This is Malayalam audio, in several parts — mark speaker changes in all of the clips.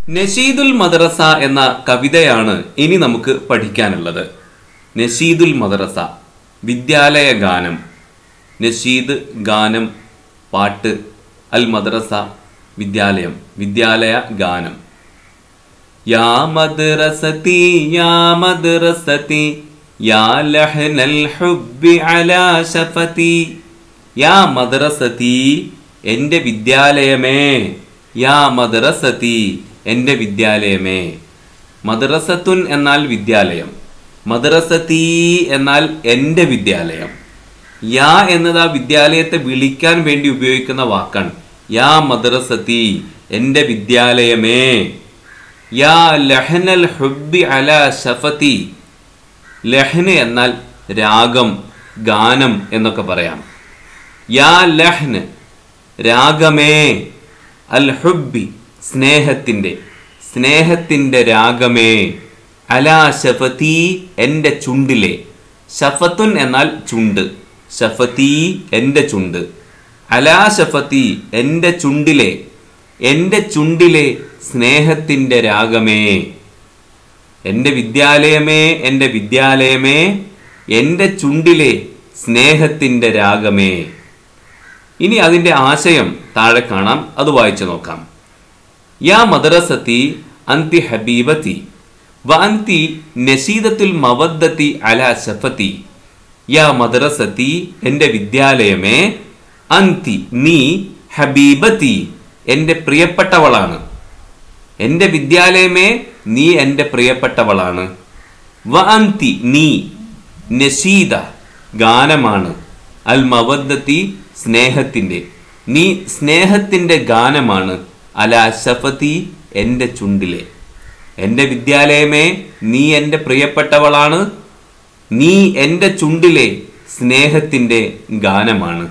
Speaker 1: നഷീദുൽ മദ്രസ എന്ന കവിതയാണ് ഇനി നമുക്ക് പഠിക്കാനുള്ളത് നഷീദുൽ മദ്രസ വിദ്യാലയ ഗാനം നഷീദ് ഗാനം പാട്ട് അൽ മദ്രസ വിദ്യാലയം വിദ്യാലയ ഗാനം യാ മദ്രസതി യാ മദ്രസതി യാ ലഹ്നൽ ഹുബ്ബി അലാ ശഫതി യാ മദ്രസതി എൻ്റെ വിദ്യാലയമേ യാ മദ്രസതി എൻ്റെ വിദ്യാലയമേ മദ്രസത്തുൻ എന്നാൽ വിദ്യാലയം മദ്രസതി എന്നാൽ എൻ്റെ വിദ്യാലയം യാ എന്നത് ആ വിദ്യാലയത്തെ വിളിക്കാൻ വേണ്ടി ഉപയോഗിക്കുന്ന വാക്കാണ് യാ മദ്രസതി എൻ്റെ വിദ്യാലയമേ യാ ലഹനൽ ഹുബ്ബി അല ഷഫതി ലഹ്ന് എന്നാൽ രാഗം ഗാനം എന്നൊക്കെ പറയാം യാ ലഹ്ന് രാഗമേ അൽ ഹുബ്ബി സ്നേഹത്തിൻ്റെ സ്നേഹത്തിൻ്റെ രാഗമേ അലാ ഷഫതി എൻ്റെ ചുണ്ടിലെ ഷഫത്തുൻ എന്നാൽ ചുണ്ട് ഷഫതി എൻ്റെ ചുണ്ട് അലാ ഷഫതി എൻ്റെ ചുണ്ടിലെ എൻ്റെ ചുണ്ടിലെ സ്നേഹത്തിൻ്റെ രാഗമേ എൻ്റെ വിദ്യാലയമേ എൻ്റെ വിദ്യാലയമേ എൻ്റെ ചുണ്ടിലെ സ്നേഹത്തിൻ്റെ രാഗമേ ഇനി അതിൻ്റെ ആശയം താഴെ കാണാം അത് വായിച്ചു നോക്കാം യാ മദ്രസത്തി അന്തി ഹബീബത്തി വ അന്തി നസീദത്തുൽ മവദ്ദത്തി അല ശഫത്തി യാ മദ്രസത്തി എൻ്റെ വിദ്യാലയമേ അന്തി നീ ഹബീബത്തി എൻ്റെ പ്രിയപ്പെട്ടവളാണ് എൻ്റെ വിദ്യാലയമേ നീ എൻ്റെ പ്രിയപ്പെട്ടവളാണ് വ അന്തി നീ നസീദ ഗാനമാണ് അൽ മവദ്ദത്തി സ്നേഹത്തിൻ്റെ നീ സ്നേഹത്തിൻ്റെ ഗാനമാണ് അല ശഫതി എൻ്റെ ചുണ്ടിലെ എൻ്റെ വിദ്യാലയമേ നീ എൻ്റെ പ്രിയപ്പെട്ടവളാണ് നീ എൻ്റെ ചുണ്ടിലെ സ്നേഹത്തിൻ്റെ ഗാനമാണ്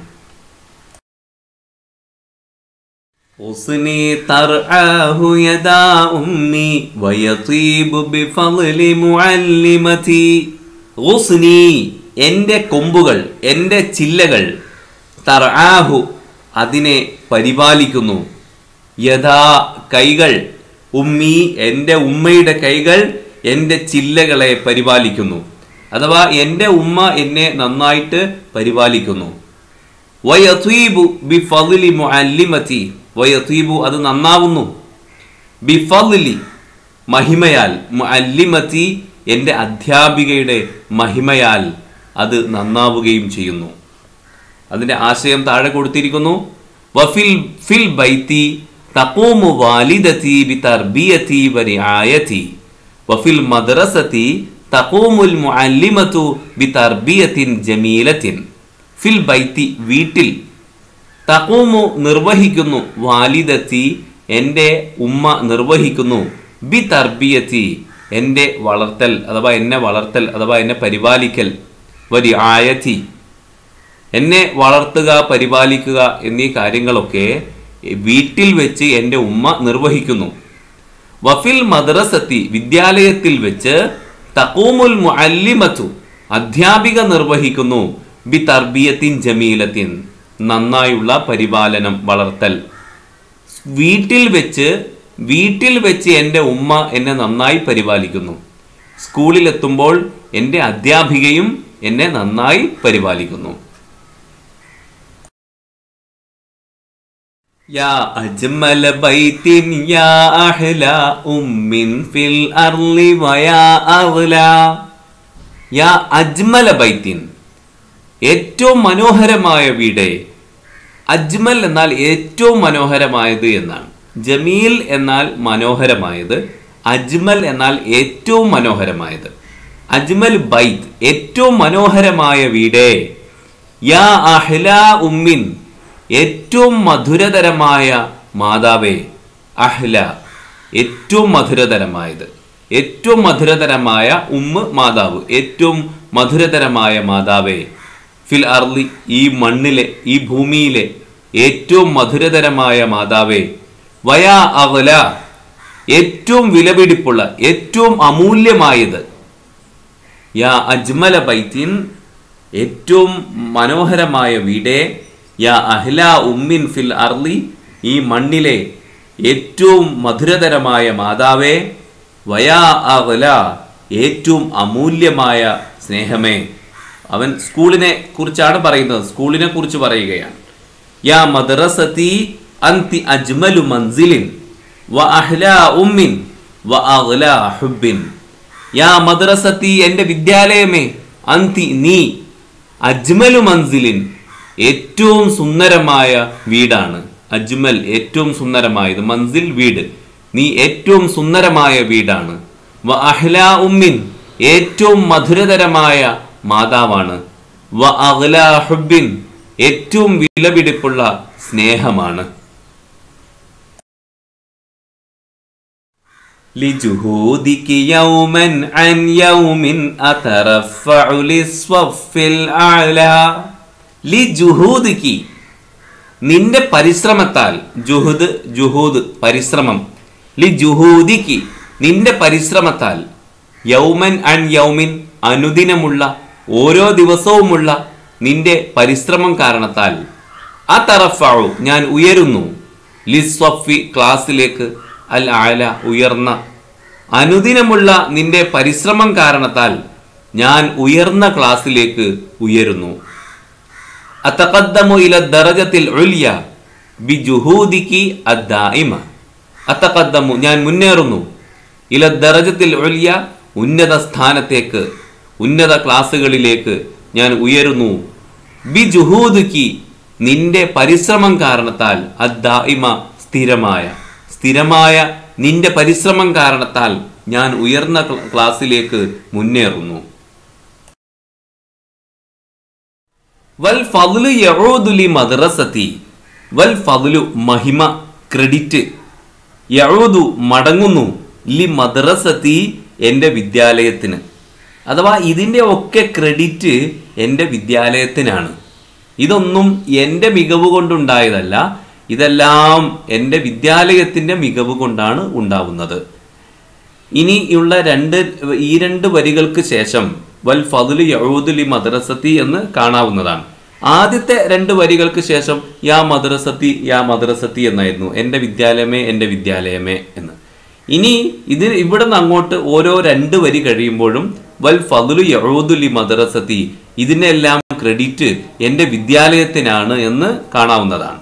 Speaker 1: حسني ترعاه يدا أمي ويطيب بفضل معلمتي غصني എൻ്റെ കൊമ്പുകൾ എൻ്റെ ചില്ലകൾ തർആഹു അതിനെ പരിപാലിക്കുന്നു യഥാ കൈകൾ ഉമ്മി എൻ്റെ ഉമ്മയുടെ കൈകൾ എൻ്റെ ചില്ലകളെ പരിപാലിക്കുന്നു അഥവാ എൻ്റെ ഉമ്മ എന്നെ നന്നായിട്ട് പരിപാലിക്കുന്നു വയത്വീബു ബി ഫضലി മുഅല്ലിമതി വയത്വീബു അത് നന്നാവുന്നു ബി ഫضലി മഹിമയാൽ മുഅല്ലിമതി എൻ്റെ അധ്യാപികയുടെ മഹിമയാൽ അത് നന്നാവുകയും ചെയ്യുന്നു അതിൻ്റെ ആശയം താഴെ കൊടുത്തിരിക്കുന്നു വഫിൽ ഫിൽ ബൈത്തി തഖൂമു വാലിദതി ബി തർബിയതി വ റിആയതി വഫിൽ മദ്രസതി തഖൂമുൽ മുഅല്ലിമതു ബി തർബിയത്തിൻ ജമീലത്തിൻ ഫിൽ ബൈത്തി വീട്ടിൽ തഖൂമു നിർവഹിക്കുന്നു വാലിദത്തി എൻ്റെ ഉമ്മ നിർവഹിക്കുന്നു ബി തർബിയത്തി എൻ്റെ വളർത്തൽ അഥവാ എന്നെ വളർത്തൽ അഥവാ എന്നെ പരിപാലിക്കൽ വരി ആയത്തി എന്നെ വളർത്തുക പരിപാലിക്കുക എന്നീ കാര്യങ്ങളൊക്കെ വീട്ടിൽ വെച്ച് എൻ്റെ ഉമ്മ നിർവഹിക്കുന്നു വഫിൽ മദ്രസത്തി വിദ്യാലയത്തിൽ വെച്ച് തഖൂമുൽ മുഅല്ലിമത്തു അധ്യാപിക നിർവഹിക്കുന്നു ബി തർബിയത്തിൻ ജമീലത്തിൻ നന്നായുള്ള പരിപാലനം വളർത്തൽ വീട്ടിൽ വെച്ച് വീട്ടിൽ വെച്ച് എൻ്റെ ഉമ്മ എന്നെ നന്നായി പരിപാലിക്കുന്നു സ്കൂളിലെത്തുമ്പോൾ എൻ്റെ അധ്യാപികയും എന്നെ നന്നായി പരിപാലിക്കുന്നു യാ അജ്മല ബൈത്തിൻ യാ അഹ്ല ഉമ്മിൻ ഫിൽ അർളി വയാ അഗ്ല യാ അജ്മല ബൈത്തിൻ ഏറ്റവും മനോഹരമായ വീട് അജ്മൽ എന്നാൽ ഏറ്റവും മനോഹരമായത് എന്നാണ് ജമീൽ എന്നാൽ മനോഹരമായത് അജ്മൽ എന്നാൽ ഏറ്റവും മനോഹരമായത് അജ്മൽ ബൈത്ത് ഏറ്റവും മനോഹരമായ വീട് യാ അഹ്ല ഉമ്മിൻ ഏറ്റവും മധുരതരമായ മാതാവേ അഹ്ല ഏറ്റവും മധുരതരമായത് ഏറ്റവും മധുരതരമായ ഉമ്മ് മാതാവ് ഏറ്റവും മധുരതരമായ മാതാവേ ഫിൽ അർലി ഈ മണ്ണിലെ ഈ ഭൂമിയിലെ ഏറ്റവും മധുരതരമായ മാതാവേ വയാ അകല ഏറ്റവും വിലപിടിപ്പുള്ള ഏറ്റവും അമൂല്യമായത് യാ അജ്മല ബൈത്തിൻ ഏറ്റവും മനോഹരമായ വീടേ യാ അഹ്ല ഉമ്മിൻ ഫിൽ അർലി ഈ മണ്ണിലെ ഏറ്റവും മധുരതരമായ മാതാവേ വയാ അഗ്ല ഏറ്റവും അമൂല്യമായ സ്നേഹമേ അവൻ സ്കൂളിനെ കുറിച്ചാണ് പറയുന്നത് സ്കൂളിനെ കുറിച്ച് പറയുകയാണ് യാ മദ്രസതി അന്തി അജ്മലു മൻസിലിൻ വ അഹ്ലാ ഉമ്മിൻ വ അഗ്ലാ ഹുബ്ബിൻ യാ മദ്രസത്തി എൻ്റെ വിദ്യാലയമേ അന്തി നീ അജ്മലു മൻസിലിൻ ഏറ്റവും സുന്ദരമായ വീടാണ് അജ്മൽ ഏറ്റവും സുന്ദരമായത് മൻസിൽ വീട് നീ ഏറ്റവും സുന്ദരമായ വീടാണ് വ അഹ്ലാ ഉമ്മിൻ ഏറ്റവും മധുരതരമായ മാതാവാണ് വ അഗ്ലാ ഹുബ്ബിൻ ഏറ്റവും വിലപിടിപ്പുള്ള സ്നേഹമാണ് لجهودك يوما عن يوم أترفع للصف الأعلى لجهودك നിന്റെ പരിശ്രമത്താൽ ജുഹുദ് ജുഹൂദ് പരിശ്രമം ലി ജുഹൂദിക്ക് നിന്റെ പരിശ്രമത്താൽ യൗമൻ അൻ യൗമിൻ അനുദിനമുള്ള ഓരോ ദിവസവുമുള്ള നിന്റെ പരിശ്രമം കാരണത്താൽ ആ തറഫാവു ഞാൻ ഉയരുന്നു ലിസ്വഫി ക്ലാസ്സിലേക്ക് അൽ ആല ഉയർന്ന അനുദിനമുള്ള നിന്റെ പരിശ്രമം കാരണത്താൽ ഞാൻ ഉയർന്ന ക്ലാസ്സിലേക്ക് ഉയരുന്നു അത്തഖദ്ദമു ഇല ദറജത്തിൽ ഉൽയ ബി ജുഹൂദിക്ക് അദ്ദായിമ അത്തഖദ്ദമു ഞാൻ മുന്നേറുന്നു ഇല ദറജത്തിൽ ഉൽയ ഉന്നത സ്ഥാനത്തേക്ക് ഉന്നത ക്ലാസ്സുകളിലേക്ക് ഞാൻ ഉയരുന്നു ബി ജുഹൂദിക്ക് നിന്റെ പരിശ്രമം കാരണത്താൽ അദ്ദായിമ സ്ഥിരമായ സ്ഥിരമായ നിന്റെ പരിശ്രമം കാരണത്താൽ ഞാൻ ഉയർന്ന ക്ല- ക്ലാസ്സിലേക്ക് മുന്നേറുന്നു വൽ ഫض്ലു യഊദു ലി മദ്രസതി വൽ ഫض്ലു മഹിമ ക്രെഡിറ്റ് യഊദു മടങ്ങുന്നു ലി മദ്രസതി എൻ്റെ വിദ്യാലയത്തിന് അഥവാ ഇതിൻ്റെ ഒക്കെ ക്രെഡിറ്റ് എൻ്റെ വിദ്യാലയത്തിനാണ് ഇതൊന്നും എൻ്റെ മികവ് കൊണ്ടുണ്ടായതല്ല ഇതെല്ലാം എൻ്റെ വിദ്യാലയത്തിൻ്റെ മികവ് കൊണ്ടാണ് ഉണ്ടാവുന്നത് ഇനിയുള്ള രണ്ട് ഈ രണ്ട് വരികൾക്ക് ശേഷം വൽ ഫതുലി യഊദുലി മദ്രസത്തി എന്ന് കാണാവുന്നതാണ് ആദ്യത്തെ രണ്ട് വരികൾക്ക് ശേഷം യാ മദ്രസത്തി യാ മദ്രസത്തി എന്നായിരുന്നു എൻ്റെ വിദ്യാലയമേ എൻ്റെ വിദ്യാലയമേ എന്ന് ഇനി ഇത് ഇവിടെ നിന്ന് അങ്ങോട്ട് ഓരോ രണ്ട് വരി കഴിയുമ്പോഴും വൽ ഫതുലു യഊദുലി മദ്രസത്തി ഇതിനെല്ലാം ക്രെഡിറ്റ് എൻ്റെ വിദ്യാലയത്തിനാണ് എന്ന് കാണാവുന്നതാണ്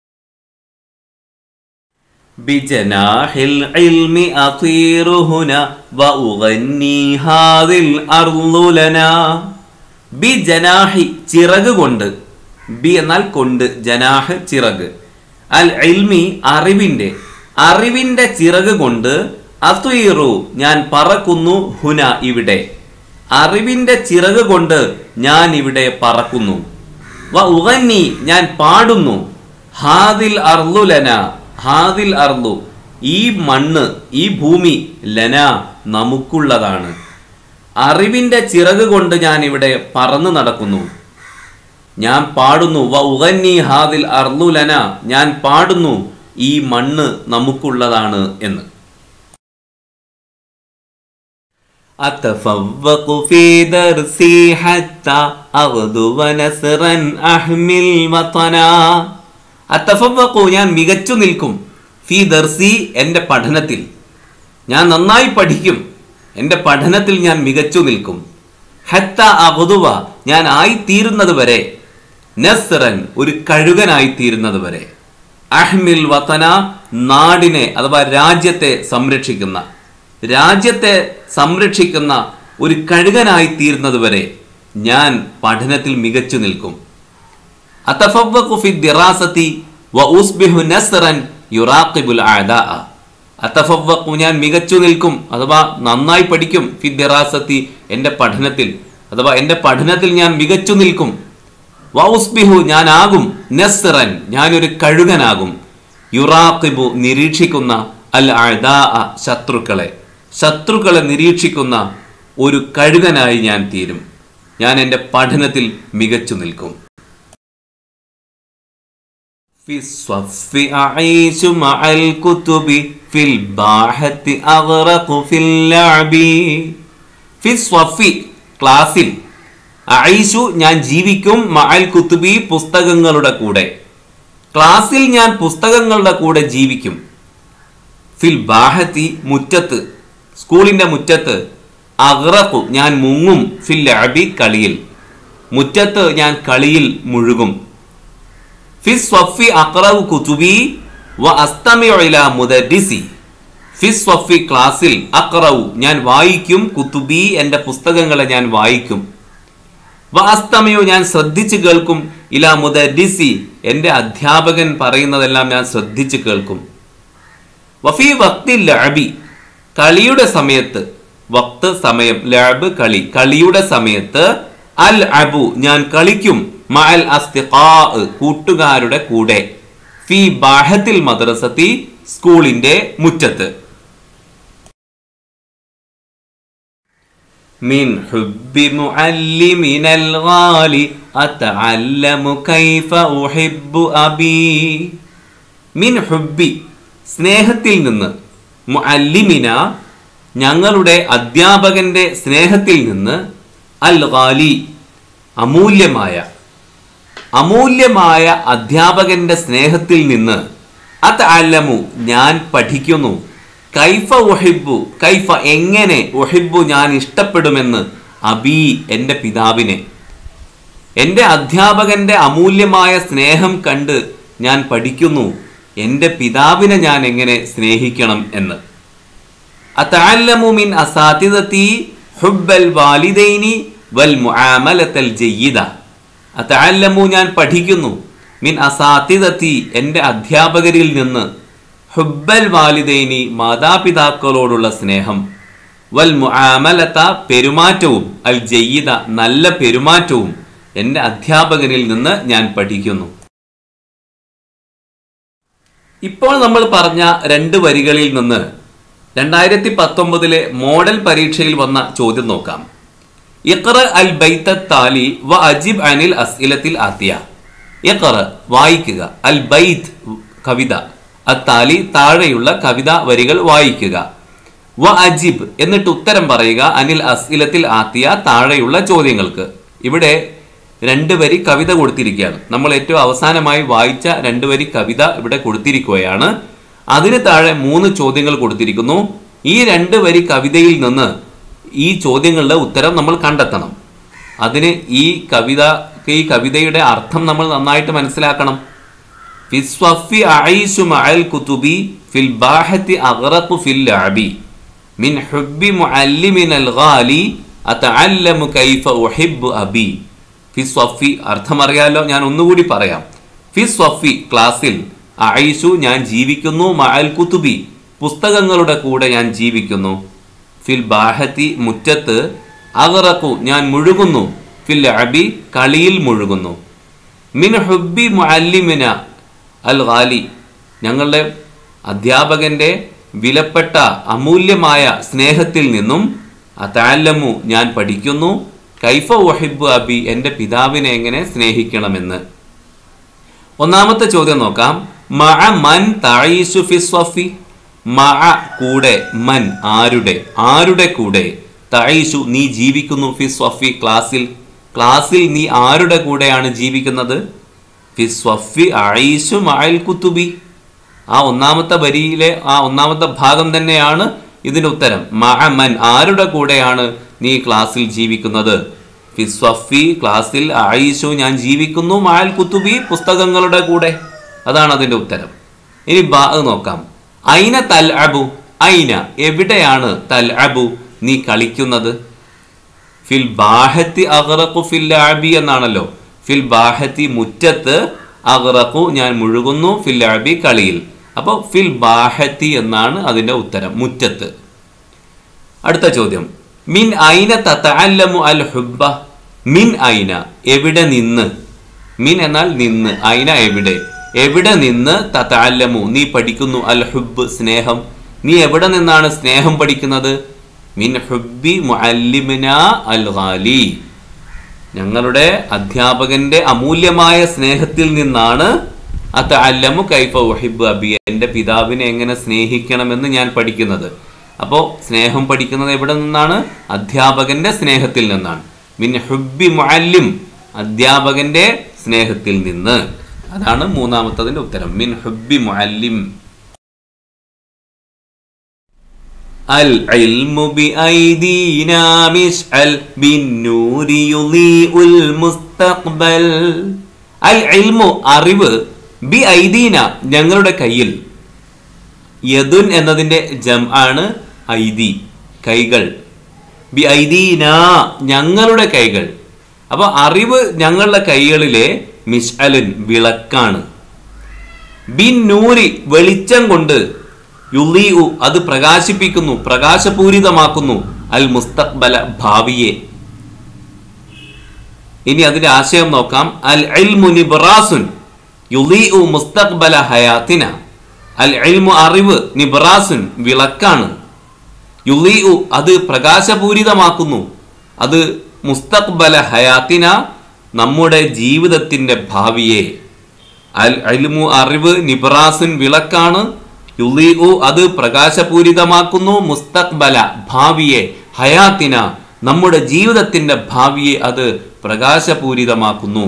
Speaker 1: بجناح العلم أطير هنا وأغني هذه الأرض لنا ബിജനാഹി ചിറക് കൊണ്ട് ബി എന്നാൽ കൊണ്ട് ജനാഹ് ചിറക് അൽ ഇൽമി അറിവിന്റെ അറിവിന്റെ ചിറക് കൊണ്ട് അത്തുയിറു ഞാൻ പറക്കുന്നു ഹുന ഇവിടെ അറിവിന്റെ ചിറക് കൊണ്ട് ഞാൻ ഇവിടെ പറക്കുന്നു വ ഉഗന്നി ഞാൻ പാടുന്നു ഹാദിൽ അർലു ലന ഹാദിൽ അർലു ഈ മണ്ണ് ഈ ഭൂമി ലന നമുക്കുള്ളതാണ് അറിവിന്റെ ചിറക് കൊണ്ട് ഞാൻ ഇവിടെ പറന്നു നടക്കുന്നു ഞാൻ പാടുന്നു വ ഉഗന്നി ഹാദിൽ അർലു ലന ഞാൻ പാടുന്നു ഈ മണ്ണ് നമുക്കുള്ളതാണ് എന്ന് أتفوق في درسي حتى أغدو نسرا أحمل وطنا أتفوق ഞാൻ മികച്ചു നിൽക്കും ഫി ദർസി എൻ്റെ പഠനത്തിൽ ഞാൻ നന്നായി പഠിക്കും എൻ്റെ പഠനത്തിൽ ഞാൻ മികച്ചു നിൽക്കും ഹത്ത അബുദുവ ഞാൻ ആയിത്തീരുന്നത് വരെ നസ്റൻ ഒരു കഴുകനായി തീരുന്നത് വരെ അഹ്മിൽ വതന നാടിനെ അഥവാ രാജ്യത്തെ സംരക്ഷിക്കുന്ന രാജ്യത്തെ സംരക്ഷിക്കുന്ന ഒരു കഴുകനായി തീരുന്നത് വരെ ഞാൻ പഠനത്തിൽ മികച്ചു നിൽക്കും അത്തഫവ്വഖു ഫി ദിറാസത്തി വ ഉസ്ബിഹു നസ്റൻ യുറാഖിബുൽ അഅദാഅ അത്തഫവ്വഖു ഞാൻ മികച്ചു നിൽക്കും അഥവാ നന്നായി പഠിക്കും ഫി ദിറാസത്തി എൻ്റെ പഠനത്തിൽ അഥവാ എൻ്റെ പഠനത്തിൽ ഞാൻ മികച്ചു നിൽക്കും വ ഉസ്ബിഹു ഞാൻ ആകും നസ്റൻ ഞാനൊരു കഴുകനാകും യുറാഖിബു നിരീക്ഷിക്കുന്ന അൽ അഅദാഅ ശത്രുക്കളെ ശത്രുക്കളെ നിരീക്ഷിക്കുന്ന ഒരു കഴുകനായി ഞാൻ തീരും ഞാൻ എൻ്റെ പഠനത്തിൽ മികച്ചു നിൽക്കും في الصف أعيش مع الكتب في الباحة أغرق في اللعب في الصف ക്ലാസ്സിൽ അയീഷു ഞാൻ ജീവിക്കും മഅൽ കുത്തുബി പുസ്തകങ്ങളുടെ കൂടെ ക്ലാസ്സിൽ ഞാൻ പുസ്തകങ്ങളുടെ കൂടെ ജീവിക്കും ഫിൽ ബാഹത്തി മുറ്റത്ത് സ്കൂളിന്റെ മുറ്റത്ത് അഗ്രഖു ഞാൻ മുങ്ങും ഫിൽ അബി കളിയിൽ മുറ്റത്ത് ഞാൻ കളിയിൽ മുഴുകും ഫിസ് സ്വഫി അക്റവു കുതുബി വ അസ്തമിഉ ഇലാ മുദരിസി ഫിസ് സ്വഫി ക്ലാസ്സിൽ അക്റവു ഞാൻ വായിക്കും കുതുബി എൻ്റെ പുസ്തകങ്ങളെ ഞാൻ വായിക്കും വ അസ്തമിയു ഞാൻ ശ്രദ്ധിച്ചു കേൾക്കും ഇലാ മുദരിസി എൻ്റെ അധ്യാപകൻ പറയുന്നതെല്ലാം ഞാൻ ശ്രദ്ധിച്ചു കേൾക്കും വഫി വക്തി ലഅബി കളിയുടെ സമയത്ത് വക്ത് സമയം ലഅബ് കളി കളിയുടെ സമയത്ത് അൽ അബു ഞാൻ കളിക്കും മഅൽ അസ്തിഖാ കൂട്ടുകാരുടെ കൂടെ ഫി ബാഹത്തിൽ മദ്രസത്തി സ്കൂളിന്റെ മുറ്റത്ത് من حب معلمنا الغالي أتعلم كيف أحب أبي മിൻ ഹുബി സ്നേഹത്തിൽ നിന്ന് മുഅല്ലിമിന ഞങ്ങളുടെ അധ്യാപകന്റെ സ്നേഹത്തിൽ നിന്ന് അൽ ഗാലി അമൂല്യമായ അമൂല്യമായ അധ്യാപകന്റെ സ്നേഹത്തിൽ നിന്ന് അത് അല്ലമു ഞാൻ പഠിക്കുന്നു കൈഫ ഒഹിബു കൈഫ എങ്ങനെ ഒഹിബു ഞാൻ ഇഷ്ടപ്പെടുമെന്ന് അബി എൻ്റെ പിതാവിനെ എൻ്റെ അധ്യാപകന്റെ അമൂല്യമായ സ്നേഹം കണ്ട് ഞാൻ പഠിക്കുന്നു എൻ്റെ പിതാവിനെ ഞാൻ എങ്ങനെ സ്നേഹിക്കണം എന്ന് അതാലമു മിൻ അസാതിദതി ഹുബ്ബൽ വാലിദൈനി വൽ മുആമലത്തൽ ജയ്യിദ അതാലമു ഞാൻ പഠിക്കുന്നു മിൻ അസാതിദതി എൻ്റെ അധ്യാപകരിൽ നിന്ന് ഹുബ്ബൽ വാലിദൈനി മാതാപിതാക്കളോടുള്ള സ്നേഹം വൽ മുആമലത്ത പെരുമാറ്റവും അൽ ജയ്യിദ നല്ല പെരുമാറ്റവും എൻ്റെ അധ്യാപകനിൽ നിന്ന് ഞാൻ പഠിക്കുന്നു ഇപ്പോൾ നമ്മൾ പറഞ്ഞ രണ്ട് വരികളിൽ നിന്ന് രണ്ടായിരത്തി പത്തൊമ്പതിലെ മോഡൽ പരീക്ഷയിൽ വന്ന ചോദ്യം നോക്കാം ഇഖ്റ അൽ ബൈത്ത താലി വ അജിബ് അനിൽ അസ്ഇലത്തിൽ ആത്തിയ ഇഖ്റ വായിക്കുക അൽ ബൈത്ത് കവിത അത്താലി താഴെയുള്ള കവിത വരികൾ വായിക്കുക വ അജിബ് എന്നിട്ട് ഉത്തരം പറയുക അനിൽ അസ്ഇലത്തിൽ ആത്തിയ താഴെയുള്ള ചോദ്യങ്ങൾക്ക് ഇവിടെ രണ്ട് വരി കവിത കൊടുത്തിരിക്കുകയാണ് നമ്മൾ ഏറ്റവും അവസാനമായി വായിച്ച രണ്ട് വരി കവിത ഇവിടെ കൊടുത്തിരിക്കുകയാണ് അതിന് താഴെ മൂന്ന് ചോദ്യങ്ങൾ കൊടുത്തിരിക്കുന്നു ഈ രണ്ട് വരി കവിതയിൽ നിന്ന് ഈ ചോദ്യങ്ങളുടെ ഉത്തരം നമ്മൾ കണ്ടെത്തണം അതിന് ഈ കവിത ഈ കവിതയുടെ അർത്ഥം നമ്മൾ നന്നായിട്ട് മനസ്സിലാക്കണം ഫിസ്വഫി അഈശു മഅൽ കുതുബി ഫിൽ ബാഹത്തി അഗ്റഖു ഫിൽ ലഅബി മിൻ ഹുബ്ബി മുഅല്ലിമിനൽ ഗാലി അതഅല്ലമു കൈഫ ഉഹിബ്ബു അബി ഫിസ്വഫി അർത്ഥമറിയാലോ ഞാൻ ഒന്നുകൂടി പറയാം ഫിസ്വഫി ക്ലാസ്സിൽ അഐഷു ഞാൻ ജീവിക്കുന്നു മഅൽ കുതുബി പുസ്തകങ്ങളുടെ കൂടെ ഞാൻ ജീവിക്കുന്നു ഫിൽ ബാഹത്തി മുറ്റത്ത് അഗറക്കു ഞാൻ മുഴുകുന്നു ഫിൽ അബി കളിയിൽ മുഴുകുന്നു മിൻ ഹുബി മുഅല്ലിമിന അൽ ഗാലി ഞങ്ങളുടെ അധ്യാപകന്റെ വിലപ്പെട്ട അമൂല്യമായ സ്നേഹത്തിൽ നിന്നും അതാലമു ഞാൻ പഠിക്കുന്നു കൈഫ വഹിബ് അബി എൻ്റെ പിതാവിനെ എങ്ങനെ സ്നേഹിക്കണമെന്ന് ഒന്നാമത്തെ ചോദ്യം നോക്കാം മഅ മൻ തഈശു ഫി സ്വഫി മഅ കൂടെ മൻ ആരുടെ ആരുടെ കൂടെ തഈശു നീ ജീവിക്കുന്നു ഫി സ്വഫി ക്ലാസ്സിൽ ക്ലാസ്സിൽ നീ ആരുടെ കൂടെയാണ് ജീവിക്കുന്നത് ഫി സ്വഫി അഈശു മഅൽ കുതുബി ആ ഒന്നാമത്തെ വരിയിലെ ആ ഒന്നാമത്തെ ഭാഗം തന്നെയാണ് ഇതിന്റെ ഉത്തരം മഅ മൻ ആരുടെ കൂടെയാണ് നീ ക്ലാസ്സിൽ ജീവിക്കുന്നത് ഫി സ്വഫി ക്ലാസ്സിൽ ആയിഷു ഞാൻ ജീവിക്കുന്നു മഅൽ കുത്തുബി പുസ്തകങ്ങളുടെ കൂടെ അതാണ് അതിന്റെ ഉത്തരം ഇനി ബാ നോക്കാം ഐന തൽ അബു ഐന എവിടെയാണ് തൽ അബു നീ കളിക്കുന്നത് ഫിൽ ബാഹത്തി അഗ്റഖു ഫിൽ അബി എന്നാണല്ലോ ഫിൽ ബാഹത്തി മുറ്റത്ത് അഗ്റഖു ഞാൻ മുഴുകുന്നു ഫിൽ അബി കളിയിൽ അപ്പോൾ ഫിൽ ബാഹത്തി എന്നാണ് അതിന്റെ ഉത്തരം മുറ്റത്ത് അടുത്ത ചോദ്യം മിൻ ഐന തതഅല്ലമു അൽ ഹുബ്ബ മിൻ ഐന എവിടെ നിന്ന് മിൻ എന്നാൽ നിന്ന് ഐന എവിടെ എവിടെ നിന്ന് തതഅല്ലമു നീ പഠിക്കുന്നു അൽ ഹുബ് സ്നേഹം നീ എവിടെ നിന്നാണ് സ്നേഹം പഠിക്കുന്നത് മിൻ ഹുബ്ബി മുഅല്ലിമിന അൽ ഗാലി ഞങ്ങളുടെ അധ്യാപകന്റെ അമൂല്യമായ സ്നേഹത്തിൽ നിന്നാണ് അത്തഅല്ലമു കൈഫ ഉഹിബ്ബു അബി എൻ്റെ പിതാവിനെ എങ്ങനെ സ്നേഹിക്കണമെന്ന് ഞാൻ പഠിക്കുന്നത് അപ്പോൾ സ്നേഹം പഠിക്കുന്നത് എവിടെ നിന്നാണ് അധ്യാപകന്റെ സ്നേഹത്തിൽ നിന്നാണ് മിൻ ഹുബ്ബി മുഅല്ലിം അധ്യാപകന്റെ സ്നേഹത്തിൽ നിന്ന് അതാണ് മൂന്നാമത്തതിന്റെ ഉത്തരം മിൻ ഹുബ്ബി മുഅല്ലിം അൽ ഇൽമു ബി ഐദീനാ മിശ്അൽ ബിന്നൂരി യുളീഉൽ മുസ്തഖ്ബൽ അൽ ഇൽമു അറിവ് ബി ഐദീന ഞങ്ങളുടെ കയ്യിൽ യദുൻ എന്നതിന്റെ ജം ആണ് ഐദി കൈകൾ ബി ഐദീന ഞങ്ങളുടെ കൈകൾ അപ്പൊ അറിവ് ഞങ്ങളുടെ കൈകളിലെ മിഷ്അലുൻ വിളക്കാണ് ബിൻ നൂരി വെളിച്ചം കൊണ്ട് യുലീഉ അത് പ്രകാശിപ്പിക്കുന്നു പ്രകാശപൂരിതമാക്കുന്നു അൽ മുസ്തഖ്ബല ഭാവിയെ ഇനി അതിന്റെ ആശയം നോക്കാം അൽ ഇൽമു നിബ്റാസുൻ യുലീഉ മുസ്തഖ്ബല ഹയാത്തിന അൽ ഇൽമു അറിവ് നിബ്റാസുൻ വിളക്കാണ് യുലീഉ അത് പ്രകാശപൂരിതമാക്കുന്നു അത് മുസ്തഖ്ബല ഹയാത്തിന നമ്മുടെ ജീവിതത്തിന്റെ ഭാവിയെ അൽ ഇൽമു അറിവ് നിബ്റാസുൻ വിളക്കാണ് യുലീഉ അത് പ്രകാശപൂരിതമാക്കുന്നു മുസ്തഖ്ബല ഭാവിയെ ഹയാത്തിന നമ്മുടെ ജീവിതത്തിന്റെ ഭാവിയെ അത് പ്രകാശപൂരിതമാക്കുന്നു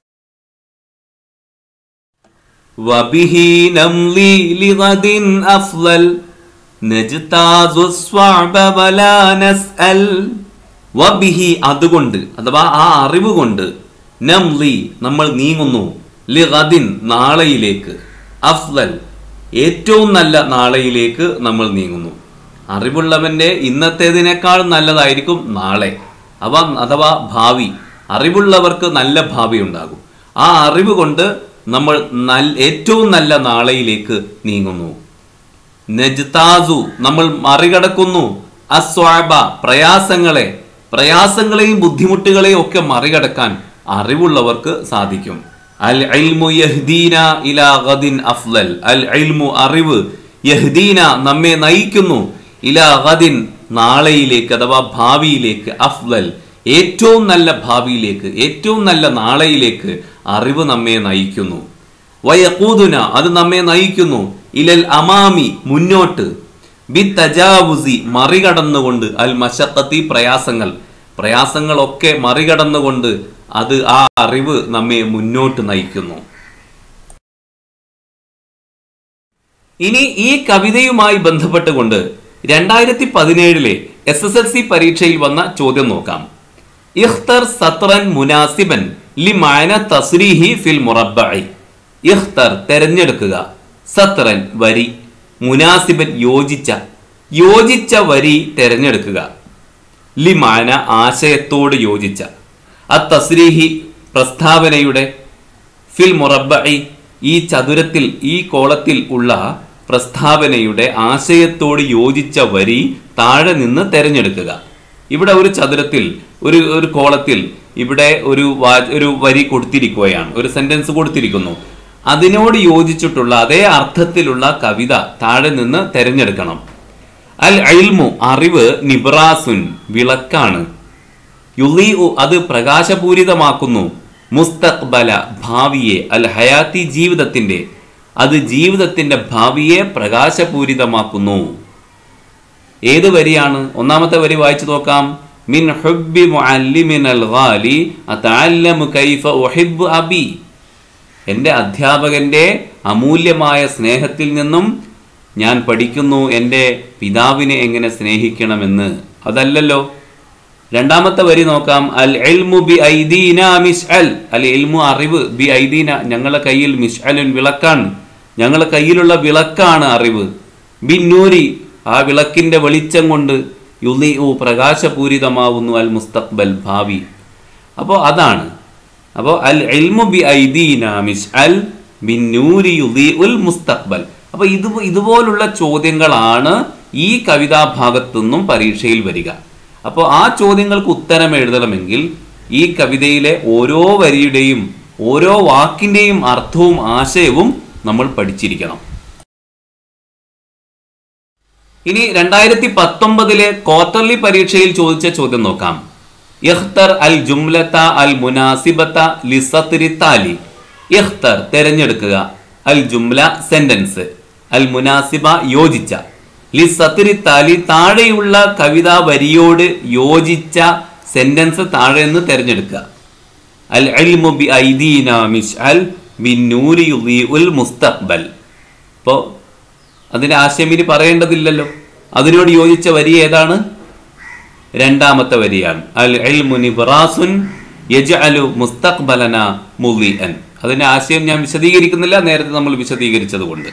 Speaker 1: വബിഹി നംലി ലിഗദിൻ അഫ്ളൽ നജ്താസു സ്വഅബ വലാ നസ്അൽ വബിഹി അതുകൊണ്ട് അഥവാ ആ അറിവ് കൊണ്ട് നംലി നമ്മൾ നീങ്ങുന്നു ലിഗദിൻ നാളെയിലേക്ക് അഫ്ളൽ ഏറ്റവും നല്ല നാളെയിലേക്ക് നമ്മൾ നീങ്ങുന്നു അറിവുള്ളവന്റെ ഇന്നത്തേതിനേക്കാൾ നല്ലതായിരിക്കും നാളെ അവ അഥവാ ഭാവി അറിവുള്ളവർക്ക് നല്ല ഭാവി ഉണ്ടാകും ആ അറിവ് കൊണ്ട് നമ്മൾ നൽ ഏറ്റവും നല്ല നാളെയിലേക്ക് നീങ്ങുന്നു നജ്താസു നമ്മൾ മറികടക്കുന്നു അസ്വാബ പ്രയാസങ്ങളെ പ്രയാസങ്ങളെയും ബുദ്ധിമുട്ടുകളെയും ഒക്കെ മറികടക്കാൻ അറിവുള്ളവർക്ക് സാധിക്കും അൽ ഇൽമു യഹ്ദീന ഇലാ ഗദിൻ അഫ്ലൽ അൽ ഇൽമു അറിവ് യഹ്ദീന നമ്മെ നയിക്കുന്നു ഇലാ ഗദിൻ നാളെയിലേക്ക് അഥവാ ഭാവിയിലേക്ക് അഫ്ലൽ ഏറ്റവും നല്ല ഭാവിയിലേക്ക് ഏറ്റവും നല്ല നാളെയിലേക്ക് അറിവ് നമ്മെ നയിക്കുന്നു വയക്കൂതുന അത് നമ്മെ നയിക്കുന്നു ഇലൽ അമാമി മുന്നോട്ട് ബി തജാവുസി മറികടന്നുകൊണ്ട് അൽ മശക്കത്തി പ്രയാസങ്ങൾ പ്രയാസങ്ങളൊക്കെ മറികടന്നുകൊണ്ട് അത് ആ അറിവ് നമ്മെ മുന്നോട്ട് നയിക്കുന്നു ഇനി ഈ കവിതയുമായി ബന്ധപ്പെട്ടുകൊണ്ട് രണ്ടായിരത്തി പതിനേഴിലെ എസ് എസ് എൽ സി പരീക്ഷയിൽ വന്ന ചോദ്യം നോക്കാം ഇഖ്തർ സത്രൻ മുനാസിബൻ ലി മാന തസ്രീഹി ഫിൽ മുറബഇ ഇഖ്തർ തെരഞ്ഞെടുക്കുക സത്രൻ വരി മുനാസിബൻ യോജിച്ച യോജിച്ച വരി തെരഞ്ഞെടുക്കുക ലിമാന ആശയത്തോട് യോജിച്ച അ തസ്രീഹി പ്രസ്താവനയുടെ ഫിൽ മുറബഇ ഈ ചതുരത്തിൽ ഈ കോളത്തിൽ ഉള്ള പ്രസ്താവനയുടെ ആശയത്തോട് യോജിച്ച വരി താഴെ നിന്ന് തെരഞ്ഞെടുക്കുക ഇവിടെ ഒരു ചതുരത്തിൽ ഒരു ഒരു കോളത്തിൽ ഇവിടെ ഒരു വാ- ഒരു വരി കൊടുത്തിരിക്കുകയാണ് ഒരു സെന്റൻസ് കൊടുത്തിരിക്കുന്നു അതിനോട് യോജിച്ചിട്ടുള്ള അതേ അർത്ഥത്തിലുള്ള കവിത താഴെ നിന്ന് തെരഞ്ഞെടുക്കണം അൽ അൽമു അറിവ് നിബ്രാസുൻ വിളക്കാണ് യുലീഉ അത് പ്രകാശപൂരിതമാക്കുന്നു മുസ്തഖ്ബല ഭാവിയെ അൽ ഹയാത്തി ജീവിതത്തിന്റെ അത് ജീവിതത്തിന്റെ ഭാവിയെ പ്രകാശപൂരിതമാക്കുന്നു ഏത് വരിയാണ് ഒന്നാമത്തെ വരി വായിച്ചു നോക്കാം മിൻ ഹുബ്ബി മുഅല്ലിമിൻ അൽ ഗാലി അതഅല്ലമു കൈഫ ഉഹിബ്ബു അബി എൻ്റെ അധ്യാപകന്റെ അമൂല്യമായ സ്നേഹത്തിൽ നിന്നും ഞാൻ പഠിക്കുന്നു എൻ്റെ പിതാവിനെ എങ്ങനെ സ്നേഹിക്കണമെന്ന് അതല്ലല്ലോ രണ്ടാമത്തെ വരി നോക്കാം അൽ ഇൽമു ബി ഐദീന മിസ്അൽ അൽ ഇൽമു അറിവ് ബി ഐദീന ഞങ്ങളുടെ കയ്യിൽ മിസ്അലുൻ വിളക്കാണ് ഞങ്ങളുടെ കയ്യിലുള്ള വിളക്കാണ് അറിവ് ബി നൂരി ആ വിളക്കിന്റെ വെളിച്ചം കൊണ്ട് യുലി പ്രകാശപൂരിതമാവുന്നു അൽ മുസ്തഖ്ബൽ ഭാവി അപ്പോൾ അതാണ് അപ്പോൾ അൽ ഇൽമു ബി ഐദീന മിസ്അൽ ബി നൂരി യുലി ഉൽ മുസ്തഖ്ബൽ അപ്പോൾ ഇത് ഇതുപോലുള്ള ചോദ്യങ്ങളാണ് ഈ കവിതാഭാഗത്തു നിന്നും പരീക്ഷയിൽ വരിക അപ്പോൾ ആ ചോദ്യങ്ങൾക്ക് ഉത്തരം എഴുതണമെങ്കിൽ ഈ കവിതയിലെ ഓരോ വരിയുടെയും ഓരോ വാക്കിന്റെയും അർത്ഥവും ആശയവും നമ്മൾ പഠിച്ചിരിക്കണം ഇനി രണ്ടായിരത്തി പത്തൊമ്പതിലെ ക്വാർട്ടർലി പരീക്ഷയിൽ ചോദിച്ച ചോദ്യം നോക്കാം ഇഖ്തർ അൽ ജുംലത്ത അൽ മുനാസിബത്ത ലിസത്രി താലി ഇഖ്തർ തിരഞ്ഞെടുക്കുക അൽ ജുംല സെന്റൻസ് അൽ മുനാസിബ യോജിച്ച ലിസത്രി താലി താഴെയുള്ള കവിതാ വരിയോട് യോജിച്ച സെന്റൻസ് താഴെ നിന്ന് തിരഞ്ഞെടുക്കുക അൽ ഇൽമു ബി ഐദീന മിസ്അൽ ബി നൂരി യുളീഉൽ മുസ്തഖ്ബൽ അപ്പോൾ അതിന്റെ ആശയം ഇനി പറയേണ്ടതില്ലല്ലോ അതിനോട് യോജിച്ച വരി ഏതാണ് രണ്ടാമത്തെ വരിയാണ് അൽ ഇൽമു നിബ്റാസുൻ യജ്അലു മുസ്തഖ്ബലന മുളിഅൻ അതിന്റെ ആശയം ഞാൻ വിശദീകരിക്കുന്നില്ല നേരത്തെ നമ്മൾ വിശദീകരിച്ചത് കൊണ്ട്